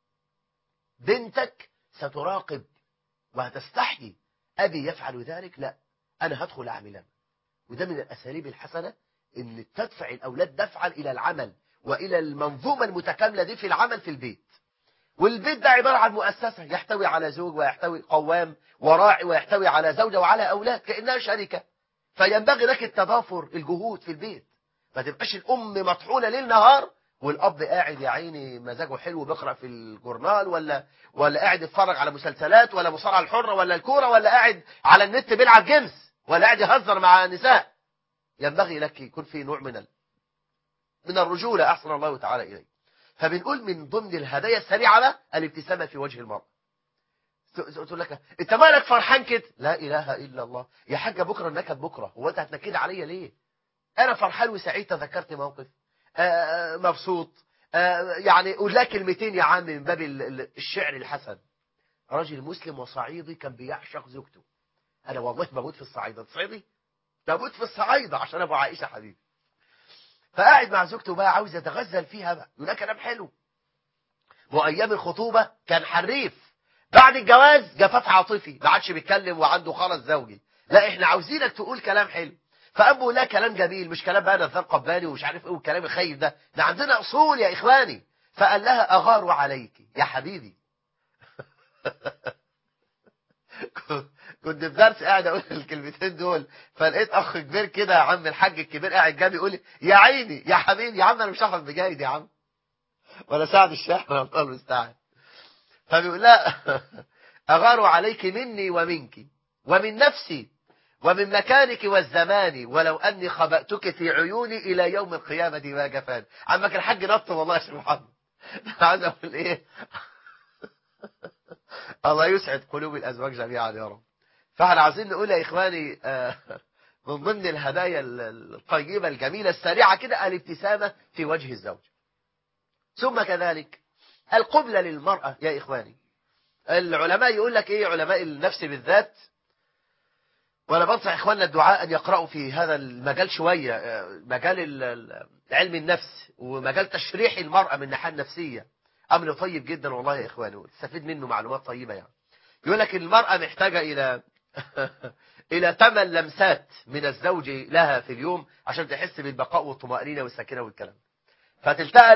بنتك ستراقب وهتستحي أبي يفعل ذلك لا أنا هدخل أعمل وده من الأساليب الحسنة إن تدفع الأولاد دفعا إلى العمل وإلى المنظومة المتكاملة دي في العمل في البيت والبيت ده عبارة عن مؤسسة يحتوي على زوج ويحتوي قوام وراعي ويحتوي على زوجة وعلى أولاد كأنها شركة فينبغي لك التضافر الجهود في البيت ما تبقاش الأم مطحونة ليل نهار والأب قاعد يا عيني مزاجه حلو بيقرأ في الجورنال ولا ولا قاعد يتفرج على مسلسلات ولا مصارعة الحرة ولا الكورة ولا قاعد على النت بيلعب جيمس ولا قاعد يهزر مع نساء ينبغي لك يكون في نوع من ال... من الرجولة أحسن الله تعالى إليه فبنقول من ضمن الهدايا السريعة بقى الابتسامة في وجه المرأة تقول لك انت مالك فرحان كده لا اله الا الله يا حاجه بكره النكد بكره هو انت هتنكد عليا ليه انا فرحان وسعيد تذكرت موقف آآ مبسوط آآ يعني قول لك كلمتين يا عم من باب الشعر الحسن راجل مسلم وصعيدي كان بيعشق زوجته انا والله بموت في الصعيد انت صعيدي تموت في الصعايدة عشان ابو عائشة حبيبي فقاعد مع زوجته بقى عاوز يتغزل فيها بقى يقول لها كلام حلو وايام الخطوبة كان حريف بعد الجواز جفاف عاطفي ما عادش بيتكلم وعنده خلص زوجي لا احنا عاوزينك تقول كلام حلو فابو لا كلام جميل مش كلام بقى نزار قباني ومش عارف ايه والكلام الخايف ده ده عندنا اصول يا اخواني فقال لها اغار عليك يا حبيبي كنت في درس قاعد اقول الكلمتين دول فلقيت اخ كبير كده يا عم الحاج الكبير قاعد جنبي يقول لي يا عيني يا حبيبي يا عم انا مش هحفظ بجايد يا عم ولا سعد الشاحن ولا طالب المستعان فبيقول لا اغار عليك مني ومنك ومن نفسي ومن مكانك والزمان ولو اني خبأتك في عيوني الى يوم القيامه ما جفان عمك الحاج نط والله يا شيخ محمد عايز اقول ايه الله يسعد قلوب الأزواج جميعا يا رب فاحنا عايزين نقول يا إخواني من ضمن الهدايا الطيبة الجميلة السريعة كده الابتسامة في وجه الزوج ثم كذلك القبلة للمرأة يا إخواني العلماء يقول لك إيه علماء النفس بالذات وأنا بنصح إخواننا الدعاء أن يقرأوا في هذا المجال شوية مجال علم النفس ومجال تشريح المرأة من الناحية النفسية أمر طيب جدا والله يا إخواني تستفيد منه معلومات طيبة يعني يقول لك المرأة محتاجة إلى إلى ثمان لمسات من الزوج لها في اليوم عشان تحس بالبقاء والطمأنينة والسكينة والكلام فتلتقى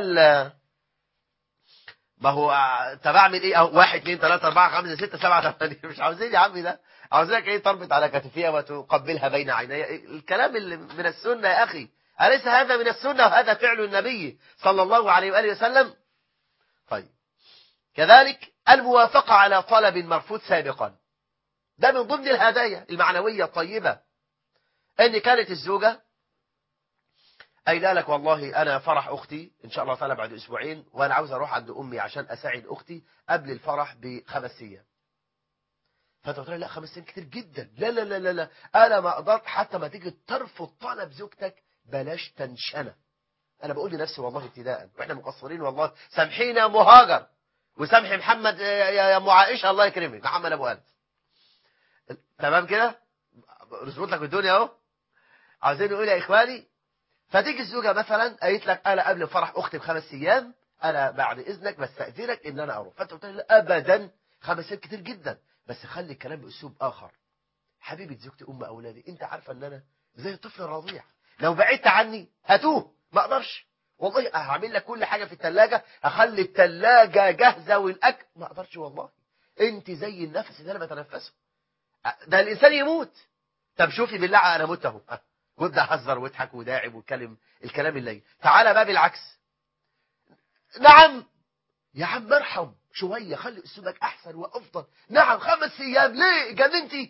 ما هو طب اعمل ايه اهو واحد اثنين ثلاثة أربعة خمسة ستة سبعة ثمانية مش عاوزين يا عمي ده عاوزينك ايه تربط على كتفيها وتقبلها بين عيني الكلام اللي من السنة يا أخي أليس هذا من السنة وهذا فعل النبي صلى الله عليه وآله وسلم طيب كذلك الموافقة على طلب مرفوض سابقا ده من ضمن الهدايا المعنوية الطيبة ان كانت الزوجة قايله لك والله انا فرح اختي ان شاء الله تعالى بعد اسبوعين وانا عاوز اروح عند امي عشان اساعد اختي قبل الفرح بخمس ايام فانت قلت لا خمس ايام كتير جدا لا لا لا لا لا انا ما اقدر حتى ما تيجي ترفض طلب زوجتك بلاش تنشنه انا بقول لنفسي والله ابتداء واحنا مقصرين والله سامحينا مهاجر وسامحي محمد يا ام عائشه الله يكرمك محمد ابو انس تمام كده نظبط لك الدنيا اهو عايزين نقول يا اخواني فتيجي الزوجه مثلا قالت لك انا قبل فرح اختي بخمس ايام انا بعد اذنك بستاذنك ان انا اروح فانت قلت لي ابدا خمس ايام كتير جدا بس خلي الكلام باسلوب اخر حبيبه زوجتي ام اولادي انت عارفه ان انا زي الطفل الرضيع لو بعدت عني هتوه ما اقدرش والله هعمل لك كل حاجه في الثلاجه اخلي الثلاجه جاهزه والاكل ما اقدرش والله انت زي النفس اللي انا بتنفسه ده الانسان يموت طب شوفي بالله انا مت اهو وابدا اهزر واضحك وداعب واتكلم الكلام الليل تعالى بقى بالعكس نعم يا عم ارحم شويه خلي اسلوبك احسن وافضل نعم خمس ايام ليه جننتي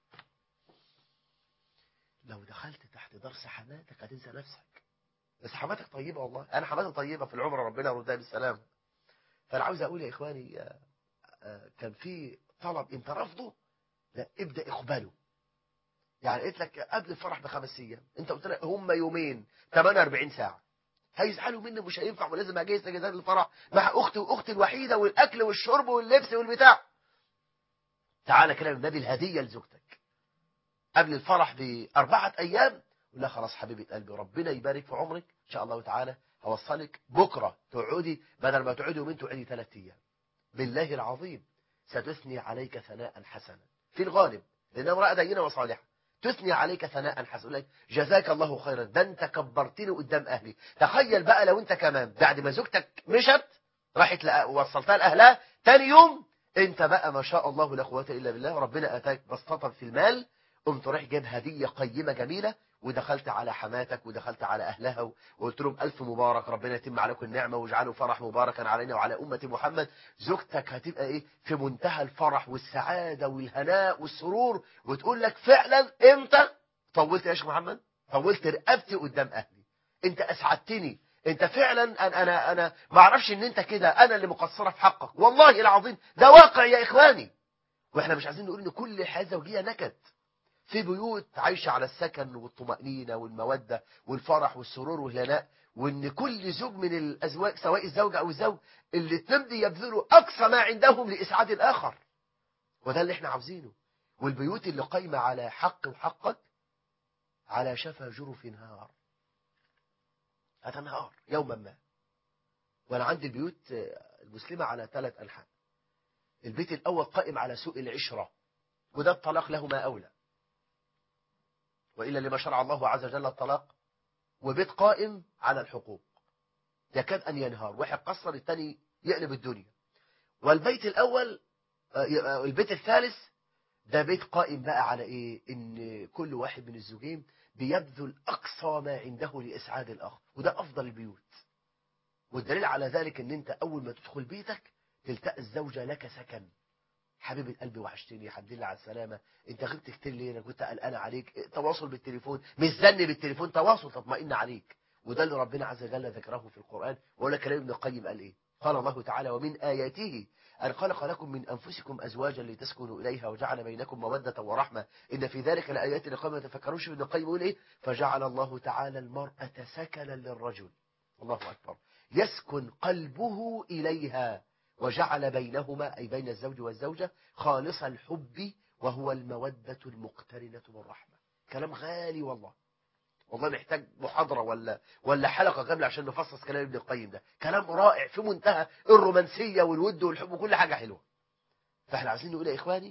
لو دخلت تحت درس حماتك هتنسى نفسك بس حماتك طيبه والله انا حماتي طيبه في العمر ربنا يردها بالسلام فانا عاوز اقول يا اخواني كان في طلب انت رافضه لا ابدا اقبله يعني قلت لك قبل الفرح بخمس ايام انت قلت لك هم يومين 48 ساعه هيزعلوا مني مش هينفع ولازم اجهز تجهيزات الفرح مع اختي واختي الوحيده والاكل والشرب واللبس والبتاع تعالى كده النبي الهديه لزوجتك قبل الفرح باربعه ايام لا خلاص حبيبه قلبي ربنا يبارك في عمرك ان شاء الله تعالى هوصلك بكره تقعدي بدل ما تقعدي يومين تقعدي ثلاث ايام بالله العظيم ستثني عليك ثناء حسنا في الغالب لانها امراه دينه وصالحه تثني عليك ثناء حسنا لك جزاك الله خيرا ده انت كبرتني قدام اهلي تخيل بقى لو انت كمان بعد ما زوجتك مشت راحت وصلتها لاهلها تاني يوم انت بقى ما شاء الله لا قوه الا بالله ربنا اتاك بسطه في المال قمت رايح جايب هديه قيمه جميله ودخلت على حماتك ودخلت على أهلها وقلت لهم ألف مبارك ربنا يتم عليكم النعمة واجعلوا فرح مباركا علينا وعلى أمة محمد زوجتك هتبقى إيه في منتهى الفرح والسعادة والهناء والسرور وتقول لك فعلا إمتى طولت يا شيخ محمد طولت رقبتي قدام أهلي أنت أسعدتني أنت فعلا أنا أنا, أنا ما أعرفش إن أنت كده أنا اللي مقصرة في حقك والله العظيم ده واقع يا إخواني وإحنا مش عايزين نقول إن كل حياة زوجية نكد في بيوت عايشة على السكن والطمأنينة والمودة والفرح والسرور والهناء وان كل زوج من الازواج سواء الزوجة او الزوج اللي تمضي يبذلوا اقصى ما عندهم لاسعاد الاخر وده اللي احنا عاوزينه والبيوت اللي قايمة على حق وحقك على شفا جرف نهار هتنهار يوما ما وانا عندي البيوت المسلمة على ثلاث أنحاء البيت الأول قائم على سوء العشرة وده الطلاق له ما أولى وإلا لما شرع الله عز وجل الطلاق وبيت قائم على الحقوق يكاد أن ينهار واحد قصر الثاني يقلب الدنيا والبيت الأول البيت الثالث ده بيت قائم بقى على إيه إن كل واحد من الزوجين بيبذل أقصى ما عنده لإسعاد الآخر وده أفضل البيوت والدليل على ذلك ان انت اول ما تدخل بيتك تلتقي الزوجة لك سكن حبيب القلب وحشتني الحمد لله على السلامة انت غبت كتير ليه انا كنت قلقان عليك تواصل بالتليفون مش زن بالتليفون تواصل تطمئن عليك وده اللي ربنا عز وجل ذكره في القرآن ولا كلام ابن القيم قال ايه قال الله تعالى ومن آياته أن خلق لكم من أنفسكم أزواجا لتسكنوا إليها وجعل بينكم مودة ورحمة إن في ذلك لآيات لقوم يتفكرون ابن القيم يقول إيه فجعل الله تعالى المرأة سكنا للرجل الله أكبر يسكن قلبه إليها وجعل بينهما أي بين الزوج والزوجة خالص الحب وهو المودة المقترنة بالرحمة كلام غالي والله والله محتاج محاضرة ولا ولا حلقة كاملة عشان نفصص كلام ابن القيم ده كلام رائع في منتهى الرومانسية والود والحب وكل حاجة حلوة فاحنا عايزين نقول يا إخواني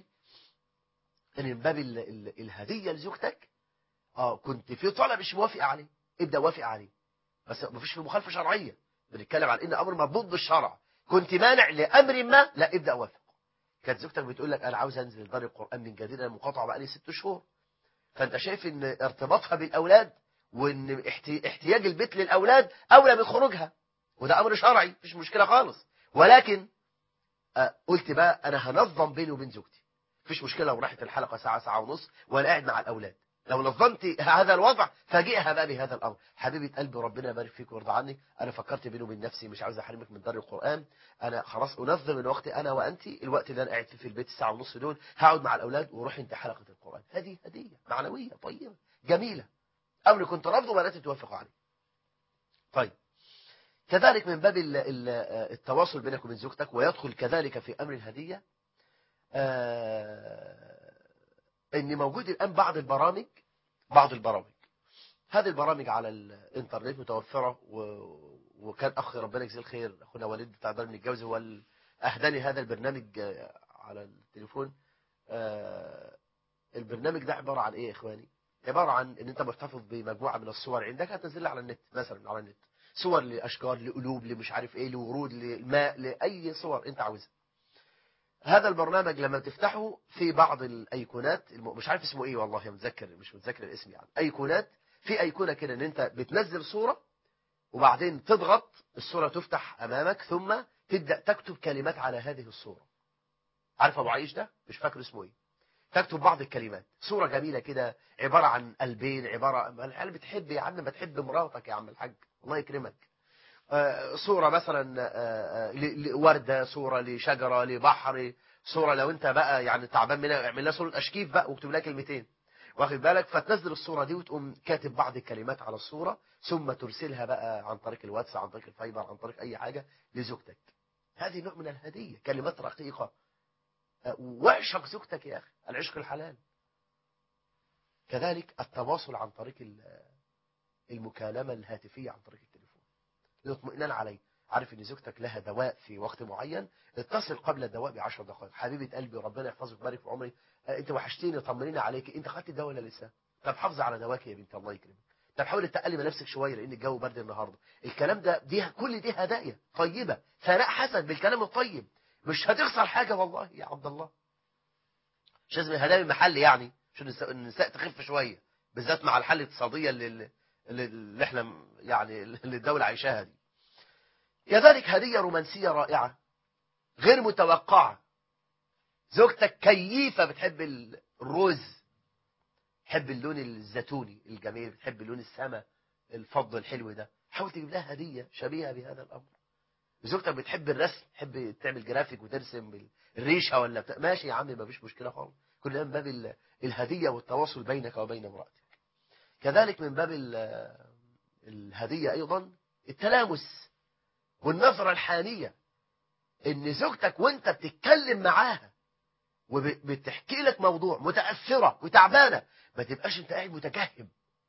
ان من باب ال ال الهدية لزوجتك اه كنت في طلب مش موافق عليه ابدأ وافق عليه بس مفيش في مخالفة شرعية بنتكلم عن ان امر مضبوط بالشرع كنت مانع لامر ما لا ابدا وافق كانت زوجتك بتقول لك انا عاوز انزل دار القران من جديد انا مقاطعه بقالي ست شهور فانت شايف ان ارتباطها بالاولاد وان احتياج البيت للاولاد اولى من خروجها وده امر شرعي مفيش مشكله خالص ولكن قلت بقى انا هنظم بيني وبين زوجتي مفيش مشكله لو راحت الحلقه ساعه ساعه ونص وانا قاعد مع الاولاد لو نظمت هذا الوضع فاجئها بقى بهذا الامر حبيبه قلبي ربنا يبارك فيك ويرضى عنك انا فكرت بيني وبين نفسي مش عاوز احرمك من دار القران انا خلاص انظم الوقت انا وانت الوقت اللي انا قاعد فيه في البيت الساعه ونص دول هقعد مع الاولاد وروح انت حلقه القران هذه هديه معنويه طيبه جميله امر كنت رافضه وبنات توافق عليه طيب كذلك من باب ال ال التواصل بينك وبين زوجتك ويدخل كذلك في امر الهديه ان موجود الان بعض البرامج بعض البرامج هذه البرامج على الانترنت متوفرة و... وكان أخي ربنا يجزيه الخير أخونا وليد بتاع دار من الجوز هو أهداني هذا البرنامج على التليفون البرنامج ده عبارة عن إيه يا إخواني عبارة عن إن أنت محتفظ بمجموعة من الصور عندك هتنزلها على النت مثلا على النت صور لأشجار لقلوب لمش عارف إيه لورود لماء لأي صور أنت عاوزها هذا البرنامج لما تفتحه في بعض الايقونات مش عارف اسمه ايه والله متذكر مش متذكر الاسم يعني ايقونات في ايقونه كده ان انت بتنزل صوره وبعدين تضغط الصوره تفتح امامك ثم تبدا تكتب كلمات على هذه الصوره عارف ابو عيش ده مش فاكر اسمه ايه تكتب بعض الكلمات صوره جميله كده عباره عن قلبين عباره الحال بتحب يا عم ما تحب مراتك يا عم الحاج الله يكرمك صورة مثلا وردة صورة لشجرة لبحر صورة لو انت بقى يعني تعبان منها اعمل لها صورة اشكيف بقى واكتب لها كلمتين واخد بالك فتنزل الصورة دي وتقوم كاتب بعض الكلمات على الصورة ثم ترسلها بقى عن طريق الواتس عن طريق الفايبر عن طريق اي حاجة لزوجتك هذه نوع من الهدية كلمات رقيقة واعشق زوجتك يا اخي العشق الحلال كذلك التواصل عن طريق المكالمة الهاتفية عن طريق التليفون الاطمئنان عليه عارف ان زوجتك لها دواء في وقت معين اتصل قبل الدواء بعشر دقائق حبيبه قلبي ربنا يحفظك ويبارك في عمري انت وحشتيني طمنيني عليك انت خدت الدواء ولا لسه طب حافظي على دواك يا بنت الله يكرمك طب حاولي تقلي من نفسك شويه لان الجو برد النهارده الكلام ده دي كل دي هدايا طيبه ثناء حسن بالكلام الطيب مش هتخسر حاجه والله يا عبد الله مش لازم الهدايا المحل يعني عشان النساء تخف شويه بالذات مع الحاله الاقتصاديه اللي, اللي احنا يعني اللي الدوله عايشاها دي كذلك هدية رومانسية رائعة غير متوقعة زوجتك كيفة بتحب الروز تحب اللون الزيتوني الجميل بتحب اللون السما الفضل الحلو ده حاول تجيب لها هدية شبيهة بهذا الأمر زوجتك بتحب الرسم تحب تعمل جرافيك وترسم الريشة ولا بتاع ماشي يا عم ما فيش مشكلة خالص كل ده من باب الهدية والتواصل بينك وبين امرأتك كذلك من باب الهدية أيضا التلامس والنظرة الحانية ان زوجتك وانت بتتكلم معاها وبتحكي لك موضوع متأثرة وتعبانة ما تبقاش انت قاعد متكهب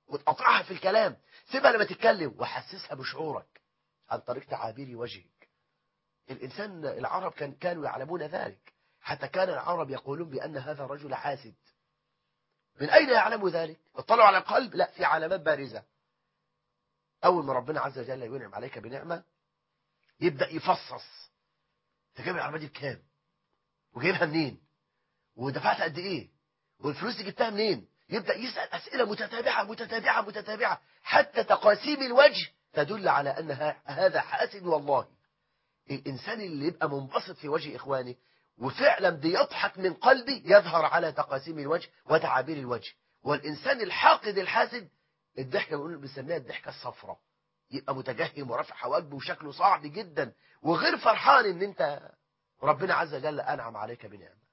وتقطعها في الكلام سيبها لما تتكلم وحسسها بشعورك عن طريق تعابير وجهك الإنسان العرب كان كانوا يعلمون ذلك حتى كان العرب يقولون بأن هذا الرجل حاسد من أين يعلموا ذلك اطلعوا على القلب لا في علامات بارزة أول ما ربنا عز وجل ينعم عليك بنعمة يبدأ يفصص انت جايب العربية دي بكام وجايبها منين ودفعت قد ايه والفلوس دي جبتها منين يبدأ يسأل أسئلة متتابعة متتابعة متتابعة حتى تقاسيم الوجه تدل على أن هذا حاسد والله الإنسان اللي يبقى منبسط في وجه إخوانه وفعلا بيضحك من قلبي يظهر على تقاسيم الوجه وتعابير الوجه والإنسان الحاقد الحاسد الضحكة بنقول بنسميها الضحكة الصفراء يبقى متجهم ورافع حواجبه وشكله صعب جدا وغير فرحان ان انت ربنا عز وجل انعم عليك بنعمه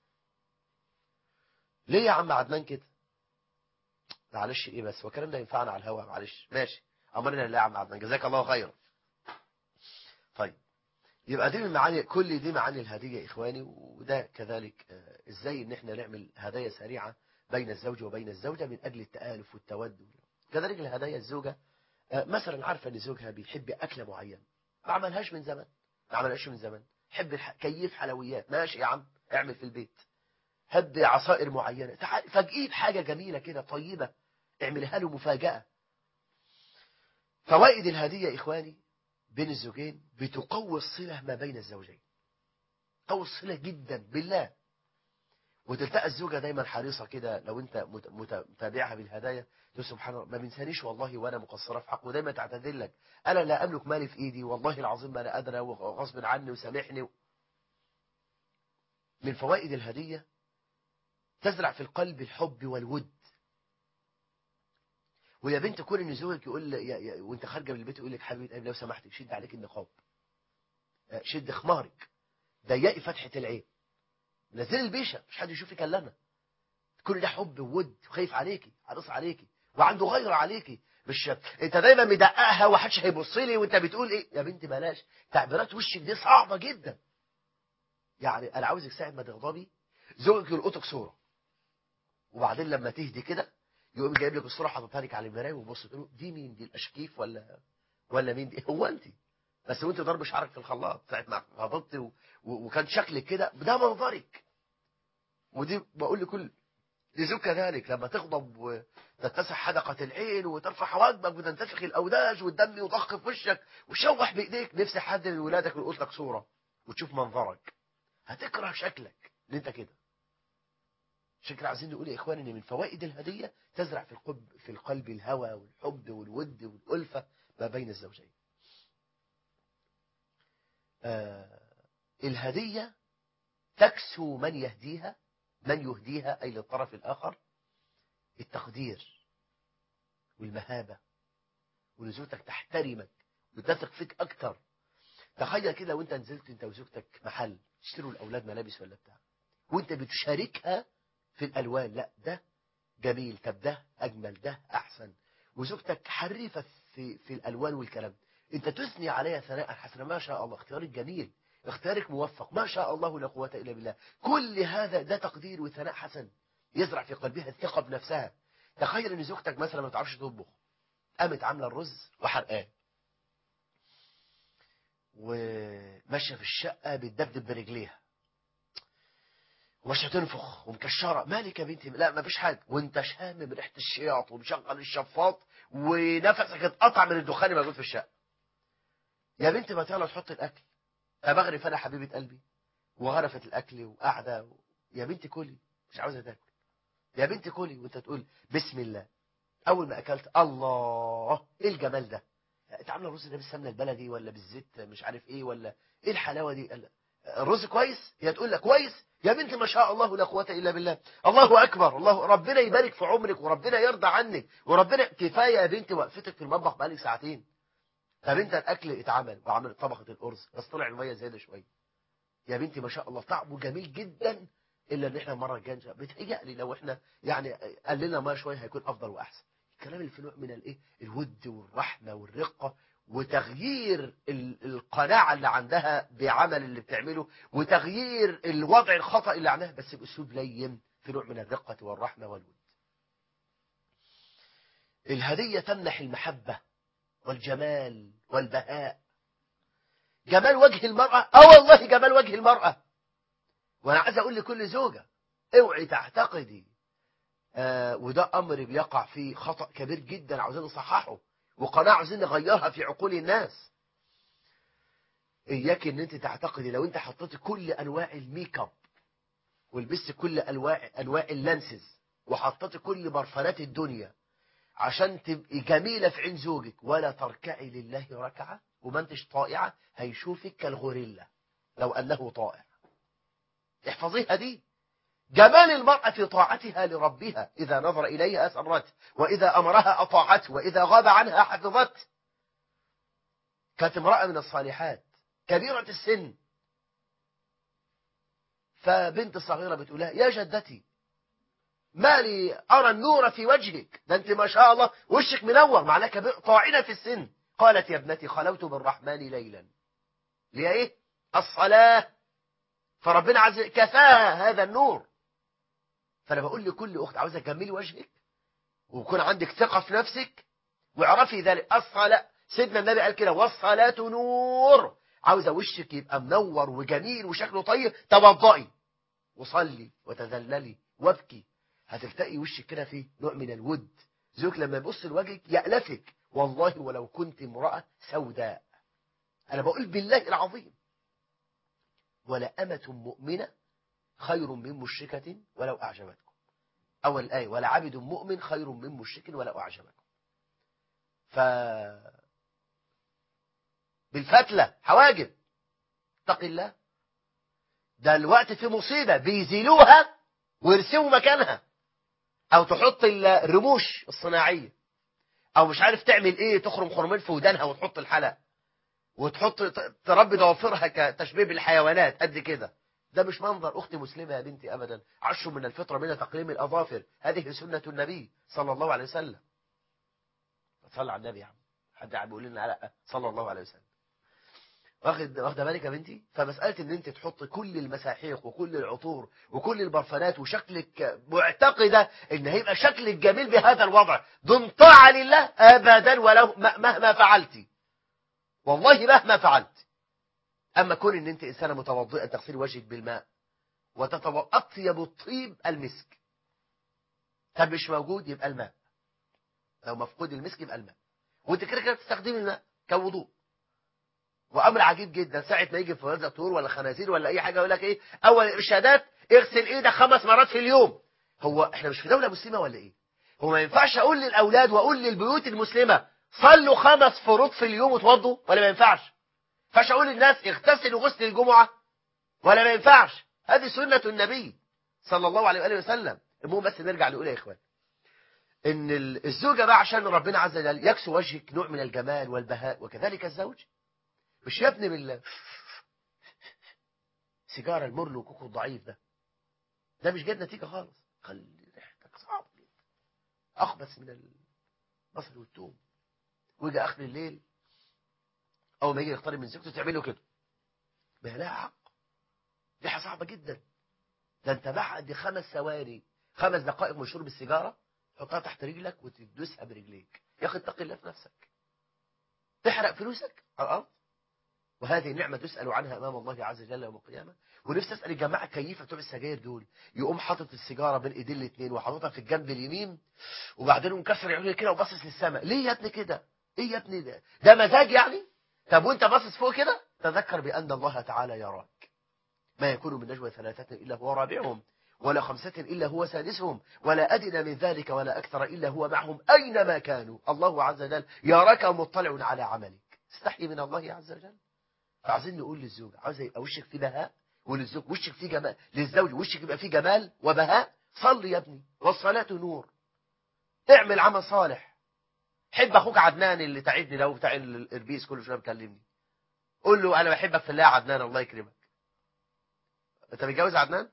ليه يا عم عدنان كده معلش ايه بس والكلام ده ينفعنا على الهواء معلش ماشي امرنا لله يا عم عدنان جزاك الله خيرا طيب يبقى دي من معاني كل دي معاني الهديه يا اخواني وده كذلك ازاي ان احنا نعمل هدايا سريعه بين الزوج وبين الزوجه من اجل التالف والتود كذلك الهدايا الزوجه مثلا عارفه ان زوجها بيحب اكله معينه ما عملهاش من زمان ما عملهاش من زمان حب الح... كيف حلويات ماشي يا عم اعمل في البيت حب عصائر معينه تعال فاجئيه بحاجه جميله كده طيبه اعملها له مفاجاه فوائد الهديه يا اخواني بين الزوجين بتقوي الصله ما بين الزوجين تقوي الصله جدا بالله وتلتقى الزوجة دايما حريصة كده لو انت متابعها بالهدايا تقول سبحان الله ما بنسانيش والله وانا مقصرة في حقه دايما تعتذر لك انا لا املك مالي في ايدي والله العظيم ما انا قادرة وغصب عني وسامحني من فوائد الهدية تزرع في القلب الحب والود ويا بنت كون ان زوجك يقول يا يا وانت خارجه من البيت يقول لك حبيبه قلبي لو سمحت شد عليك النقاب شد خمارك ضيقي فتحه العين نزل البيشة مش حد يشوفك الا انا كل ده حب وود وخايف عليكي حريص عليكي وعنده غيرة عليكي مش انت دايما مدققها ومحدش هيبص لي وانت بتقول ايه يا بنتي بلاش تعبيرات وشك دي صعبة جدا يعني انا عاوزك ساعة ما تغضبي زوجك يلقطك صورة وبعدين لما تهدي كده يقوم جايب لك الصورة حاططها لك على المرايه وبص تقول دي مين دي الاشكيف ولا ولا مين دي هو انت بس وانت ضرب شعرك في الخلاط ساعة ما غضبت و... و... وكان شكلك كده ده منظرك ودي بقول لكل لزوج كذلك لما تغضب وتتسع حدقة العين وترفع حواجبك وتنتفخ الأوداج والدم يضخ في وشك وشوح بإيديك نفسي حد من ولادك يلقط لك صورة وتشوف منظرك هتكره شكلك اللي انت كده عشان كده عايزين نقول يا اخواني ان من فوائد الهدية تزرع في القلب في القلب الهوى والحب والود والألفة ما بين الزوجين آه الهدية تكسو من يهديها من يهديها أي للطرف الآخر التقدير والمهابة وان زوجتك تحترمك وتثق فيك أكتر تخيل كده وانت نزلت انت وزوجتك محل تشتروا الأولاد ملابس ولا بتاع وانت بتشاركها في الألوان لا ده جميل طب ده أجمل ده أحسن وزوجتك حريفة في, في الألوان والكلام انت تثني عليها ثناء حسنا ما شاء الله اختيارك جميل اختيارك موفق ما شاء الله لا قوة إلا بالله كل هذا ده تقدير وثناء حسن يزرع في قلبها الثقة بنفسها تخيل ان زوجتك مثلا ما تعرفش تطبخ قامت عاملة الرز وحرقاه وماشية في الشقة بتدبدب برجليها وماشية تنفخ ومكشرة مالك يا بنتي لا ما فيش حاجة وانت شامم ريحة الشياط ومشغل الشفاط ونفسك اتقطع من الدخان اللي موجود في الشقة يا بنتي ما يلا تحط الاكل فبغرف انا حبيبه قلبي وغرفت الاكل وقاعده و... يا بنتي كلي مش عاوزه تاكل يا بنتي كلي وانت تقول بسم الله اول ما اكلت الله ايه الجمال ده انت عامله الرز ده بالسمنه البلدي ولا بالزيت مش عارف ايه ولا ايه الحلاوه دي الرز كويس هي تقول لك كويس يا بنتي ما شاء الله لا قوه الا بالله الله اكبر الله ربنا يبارك في عمرك وربنا يرضى عنك وربنا كفايه يا بنتي وقفتك في المطبخ بقالك ساعتين طب انت الاكل اتعمل وعملت طبخه الارز بس طلع الميه زياده شويه يا بنتي ما شاء الله طعمه جميل جدا الا ان احنا المره الجايه بتهيألي لو احنا يعني قللنا ميه شويه هيكون افضل واحسن الكلام اللي في نوع من الايه الود والرحمه والرقه وتغيير القناعه اللي عندها بعمل اللي بتعمله وتغيير الوضع الخطا اللي عندها بس باسلوب لين في نوع من الرقه والرحمه والود الهدية تمنح المحبة والجمال والبهاء جمال وجه المرأة اه والله جمال وجه المرأة وانا عايز اقول لكل زوجة اوعي تعتقدي آه وده امر بيقع فيه خطأ كبير جدا عاوزين نصححه وقناعة عاوزين نغيرها في عقول الناس اياك ان انت تعتقدي لو انت حطيتي كل انواع الميك اب ولبست كل انواع انواع اللانسز وحطيتي كل برفانات الدنيا عشان تبقي جميلة في عين زوجك ولا تركعي لله ركعة وما انتش طائعة هيشوفك كالغوريلا لو أنه طائع احفظيها دي جمال المرأة في طاعتها لربها إذا نظر إليها سرته وإذا أمرها أطاعته وإذا غاب عنها حفظته كانت امرأة من الصالحات كبيرة السن فبنت صغيرة بتقولها يا جدتي ما لي أرى النور في وجهك ده أنت ما شاء الله وشك منور معناه كبير طاعنة في السن قالت يا ابنتي خلوت بالرحمن ليلا ليه ايه الصلاة فربنا عز كفاها هذا النور فأنا بقول لكل أخت عاوزة تجملي وجهك ويكون عندك ثقة في نفسك واعرفي ذلك الصلاة سيدنا النبي قال كده والصلاة نور عاوزة وشك يبقى منور وجميل وشكله طيب توضئي وصلي وتذللي وابكي هتلتقي وشك كده فيه نوع من الود زوجك لما يبص لوجهك يألفك والله ولو كنت امرأة سوداء أنا بقول بالله العظيم ولا أمة مؤمنة خير من مشركة ولو أعجبتكم أول الآية ولا عبد مؤمن خير من مشرك ولو أعجبكم ف بالفتلة حواجب اتق الله ده الوقت في مصيبة بيزيلوها ويرسموا مكانها او تحط الرموش الصناعية او مش عارف تعمل ايه تخرم خرمين في ودانها وتحط الحلق وتحط تربي ضوافرها كتشبيه بالحيوانات قد كده ده مش منظر اختي مسلمة يا بنتي ابدا عشر من الفطرة من تقليم الاظافر هذه سنة النبي صلى الله عليه وسلم صلى على النبي يا عم حد عم بيقول لنا لا صلى الله عليه وسلم واخد واخده بالك يا بنتي فمساله ان انت تحط كل المساحيق وكل العطور وكل البرفانات وشكلك معتقده ان هيبقى شكلك جميل بهذا الوضع دون طاعه لله ابدا ولو مهما فعلتي والله مهما فعلت اما كون ان انت انسانه متوضئه تغسلي وجهك بالماء وتتوضا اطيب الطيب المسك طب مش موجود يبقى الماء لو مفقود المسك يبقى الماء وانت كده كده بتستخدمي الماء كوضوء وامر عجيب جدا ساعه ما يجي في وزع طيور ولا خنازير ولا اي حاجه يقول لك ايه اول ارشادات اغسل ايدك خمس مرات في اليوم هو احنا مش في دوله مسلمه ولا ايه هو ما ينفعش اقول للاولاد واقول للبيوت المسلمه صلوا خمس فروض في اليوم وتوضوا ولا ما ينفعش ما ينفعش اقول للناس اغتسلوا غسل الجمعه ولا ما ينفعش هذه سنه النبي صلى الله عليه واله وسلم المهم بس نرجع نقول يا اخوان ان الزوجه بقى عشان ربنا عز وجل يكسو وجهك نوع من الجمال والبهاء وكذلك الزوج مش يا ابني بال سيجارة المر وكوكو الضعيف ده ده مش جايب نتيجة خالص خلي ريحتك صعب جدا أخبث من البصل والثوم ويجي آخر الليل أول ما يجي يختار من زوجته تعمله كده ما لها حق ريحة صعبة جدا ده أنت بعد خمس ثواني خمس دقائق من شرب السيجارة تحطها تحت رجلك وتدوسها برجليك يا أخي اتق الله في نفسك تحرق فلوسك على الأرض وهذه النعمة تسأل عنها أمام الله عز وجل يوم القيامة ونفسي أسأل الجماعة كيف بتوع السجاير دول يقوم حاطط السيجارة بين ايدين الاثنين وحاططها في الجنب اليمين وبعدين مكسر عينيه كده وباصص للسماء ليه يا ابني كده ايه يا ابني ده ده مزاج يعني طب وانت باصص فوق كده تذكر بأن الله تعالى يراك ما يكون من نجوى ثلاثة إلا هو رابعهم ولا خمسة إلا هو سادسهم ولا أدنى من ذلك ولا أكثر إلا هو معهم أينما كانوا الله عز وجل يراك مطلع على عملك استحي من الله عز وجل فعايزين نقول للزوج عاوز يبقى وشك فيه بهاء وللزوج وشك فيه جمال للزوج وشك يبقى فيه جمال وبهاء صلي يا ابني والصلاة نور اعمل عمل صالح حب اخوك عدنان اللي تعبني لو بتاع الاربيس كل شويه بكلمني قول له انا بحبك في الله يا عدنان الله يكرمك انت متجوز عدنان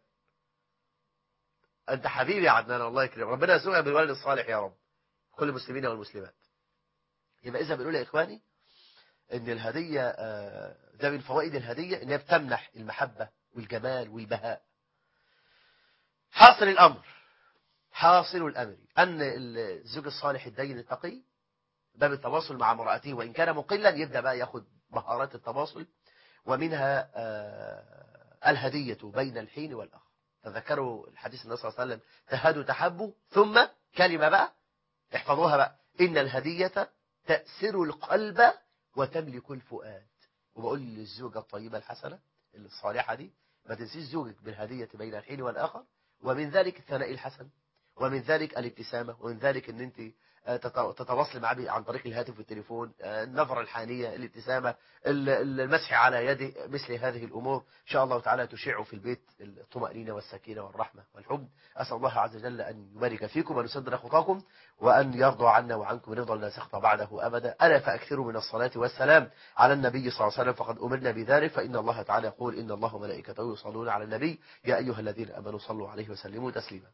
انت حبيبي يا عدنان الله يكرمك ربنا يسوقك بالولد الصالح يا رب كل المسلمين والمسلمات يبقى اذا بنقول يا اخواني ان الهدية ده من فوائد الهدية انها بتمنح المحبة والجمال والبهاء حاصل الامر حاصل الأمر أن الزوج الصالح الدين التقي باب التواصل مع امرأته وإن كان مقلا يبدأ بقى ياخد مهارات التواصل ومنها آه، الهدية بين الحين والآخر تذكروا الحديث النبي صلى الله عليه وسلم تهادوا تحبوا ثم كلمة بقى احفظوها بقى إن الهدية تأسر القلب وتملك الفؤاد وبقول للزوجة الطيبة الحسنة الصالحة دي ما تنسيش زوجك بالهدية بين الحين والآخر ومن ذلك الثناء الحسن ومن ذلك الابتسامة ومن ذلك ان انت آه، تت- تتواصل معه عن طريق الهاتف والتليفون آه، النظرة الحانية الابتسامة ال- ال- المسح على يده مثل هذه الأمور إن شاء الله تعالى تشع في البيت الطمأنينة والسكينة والرحمة والحب أسأل الله عز وجل أن يبارك فيكم وأن يسدر خطاكم وأن يرضى عنا وعنكم رضا لا سخط بعده أبدا ألا فأكثروا من الصلاة والسلام على النبي صلى الله عليه وسلم فقد أمرنا بذلك فإن الله تعالى يقول إن الله وملائكته يصلون على النبي يا أيها الذين أمنوا صلوا عليه وسلموا تسليما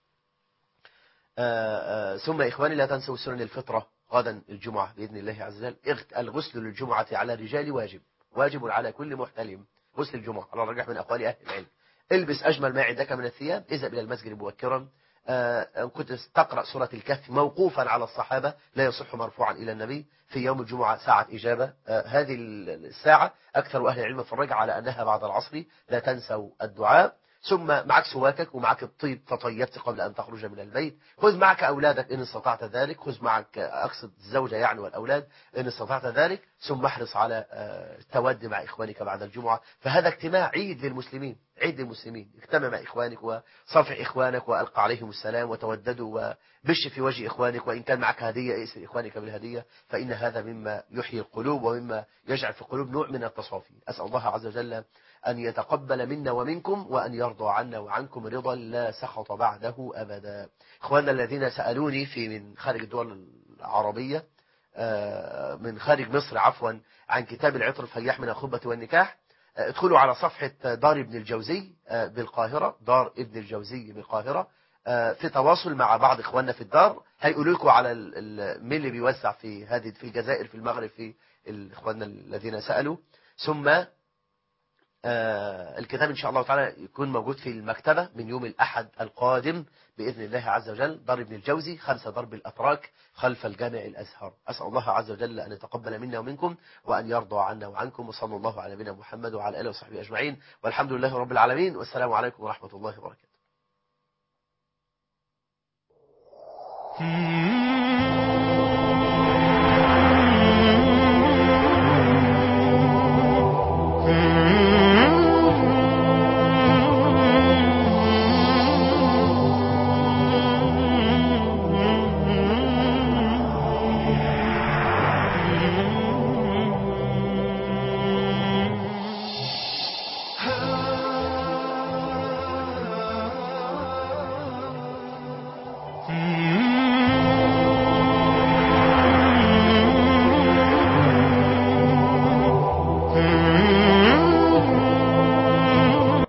آه، آه، ثم إخواني لا تنسوا سنن الفطرة غدا الجمعة بإذن الله عز وجل اغت- الغسل للجمعة على الرجال واجب واجب على كل محتلم غسل الجمعة على الرجح من أقوال أهل العلم البس أجمل ما عندك من الثياب اذهب إلى المسجد مبكرا آه، إن كنت تقرأ سورة الكهف موقوفا على الصحابة لا يصح مرفوعا إلى النبي في يوم الجمعة ساعة إجابة آه، هذه الساعة أكثر أهل العلم فرج على أنها بعد العصر لا تنسوا الدعاء ثم معك سواكك ومعك الطيب تطيبت قبل أن تخرج من البيت خذ معك أولادك إن استطعت ذلك خذ معك أقصد الزوجة يعني والأولاد إن استطعت ذلك ثم احرص على آه، التود مع إخوانك بعد الجمعة فهذا اجتماع عيد للمسلمين عيد للمسلمين اجتمع مع إخوانك وصفح إخوانك وألقى عليهم السلام وتوددوا وبش في وجه إخوانك وإن كان معك هدية ائس إخوانك بالهدية فإن هذا مما يحيي القلوب ومما يجعل في القلوب نوع من التصافي أسأل الله عز وجل أن يتقبل منا ومنكم وأن يرضى عنا وعنكم رضا لا سخط بعده أبدا إخواننا الذين سألوني في من خارج الدول العربية آه، من خارج مصر عفوا عن كتاب العطر الفياح من الخطبة والنكاح آه، ادخلوا على صفحة دار ابن الجوزي آه، بالقاهرة دار ابن الجوزي بالقاهرة آه، في تواصل مع بعض اخواننا في الدار هيقولوا لكم على ال- ال- مين اللي بيوزع في هذه في الجزائر في المغرب في اخواننا الذين سألوا ثم آه، الكتاب إن شاء الله تعالى يكون موجود في المكتبة من يوم الأحد القادم بإذن الله عز وجل دار ابن الجوزي خمسة ضرب الأتراك خلف الجامع الأزهر أسأل الله عز وجل أن يتقبل منا ومنكم وأن يرضى عنا وعنكم وصلى الله على نبينا محمد وعلى آله وصحبه أجمعين والحمد لله رب العالمين والسلام عليكم ورحمة الله وبركاته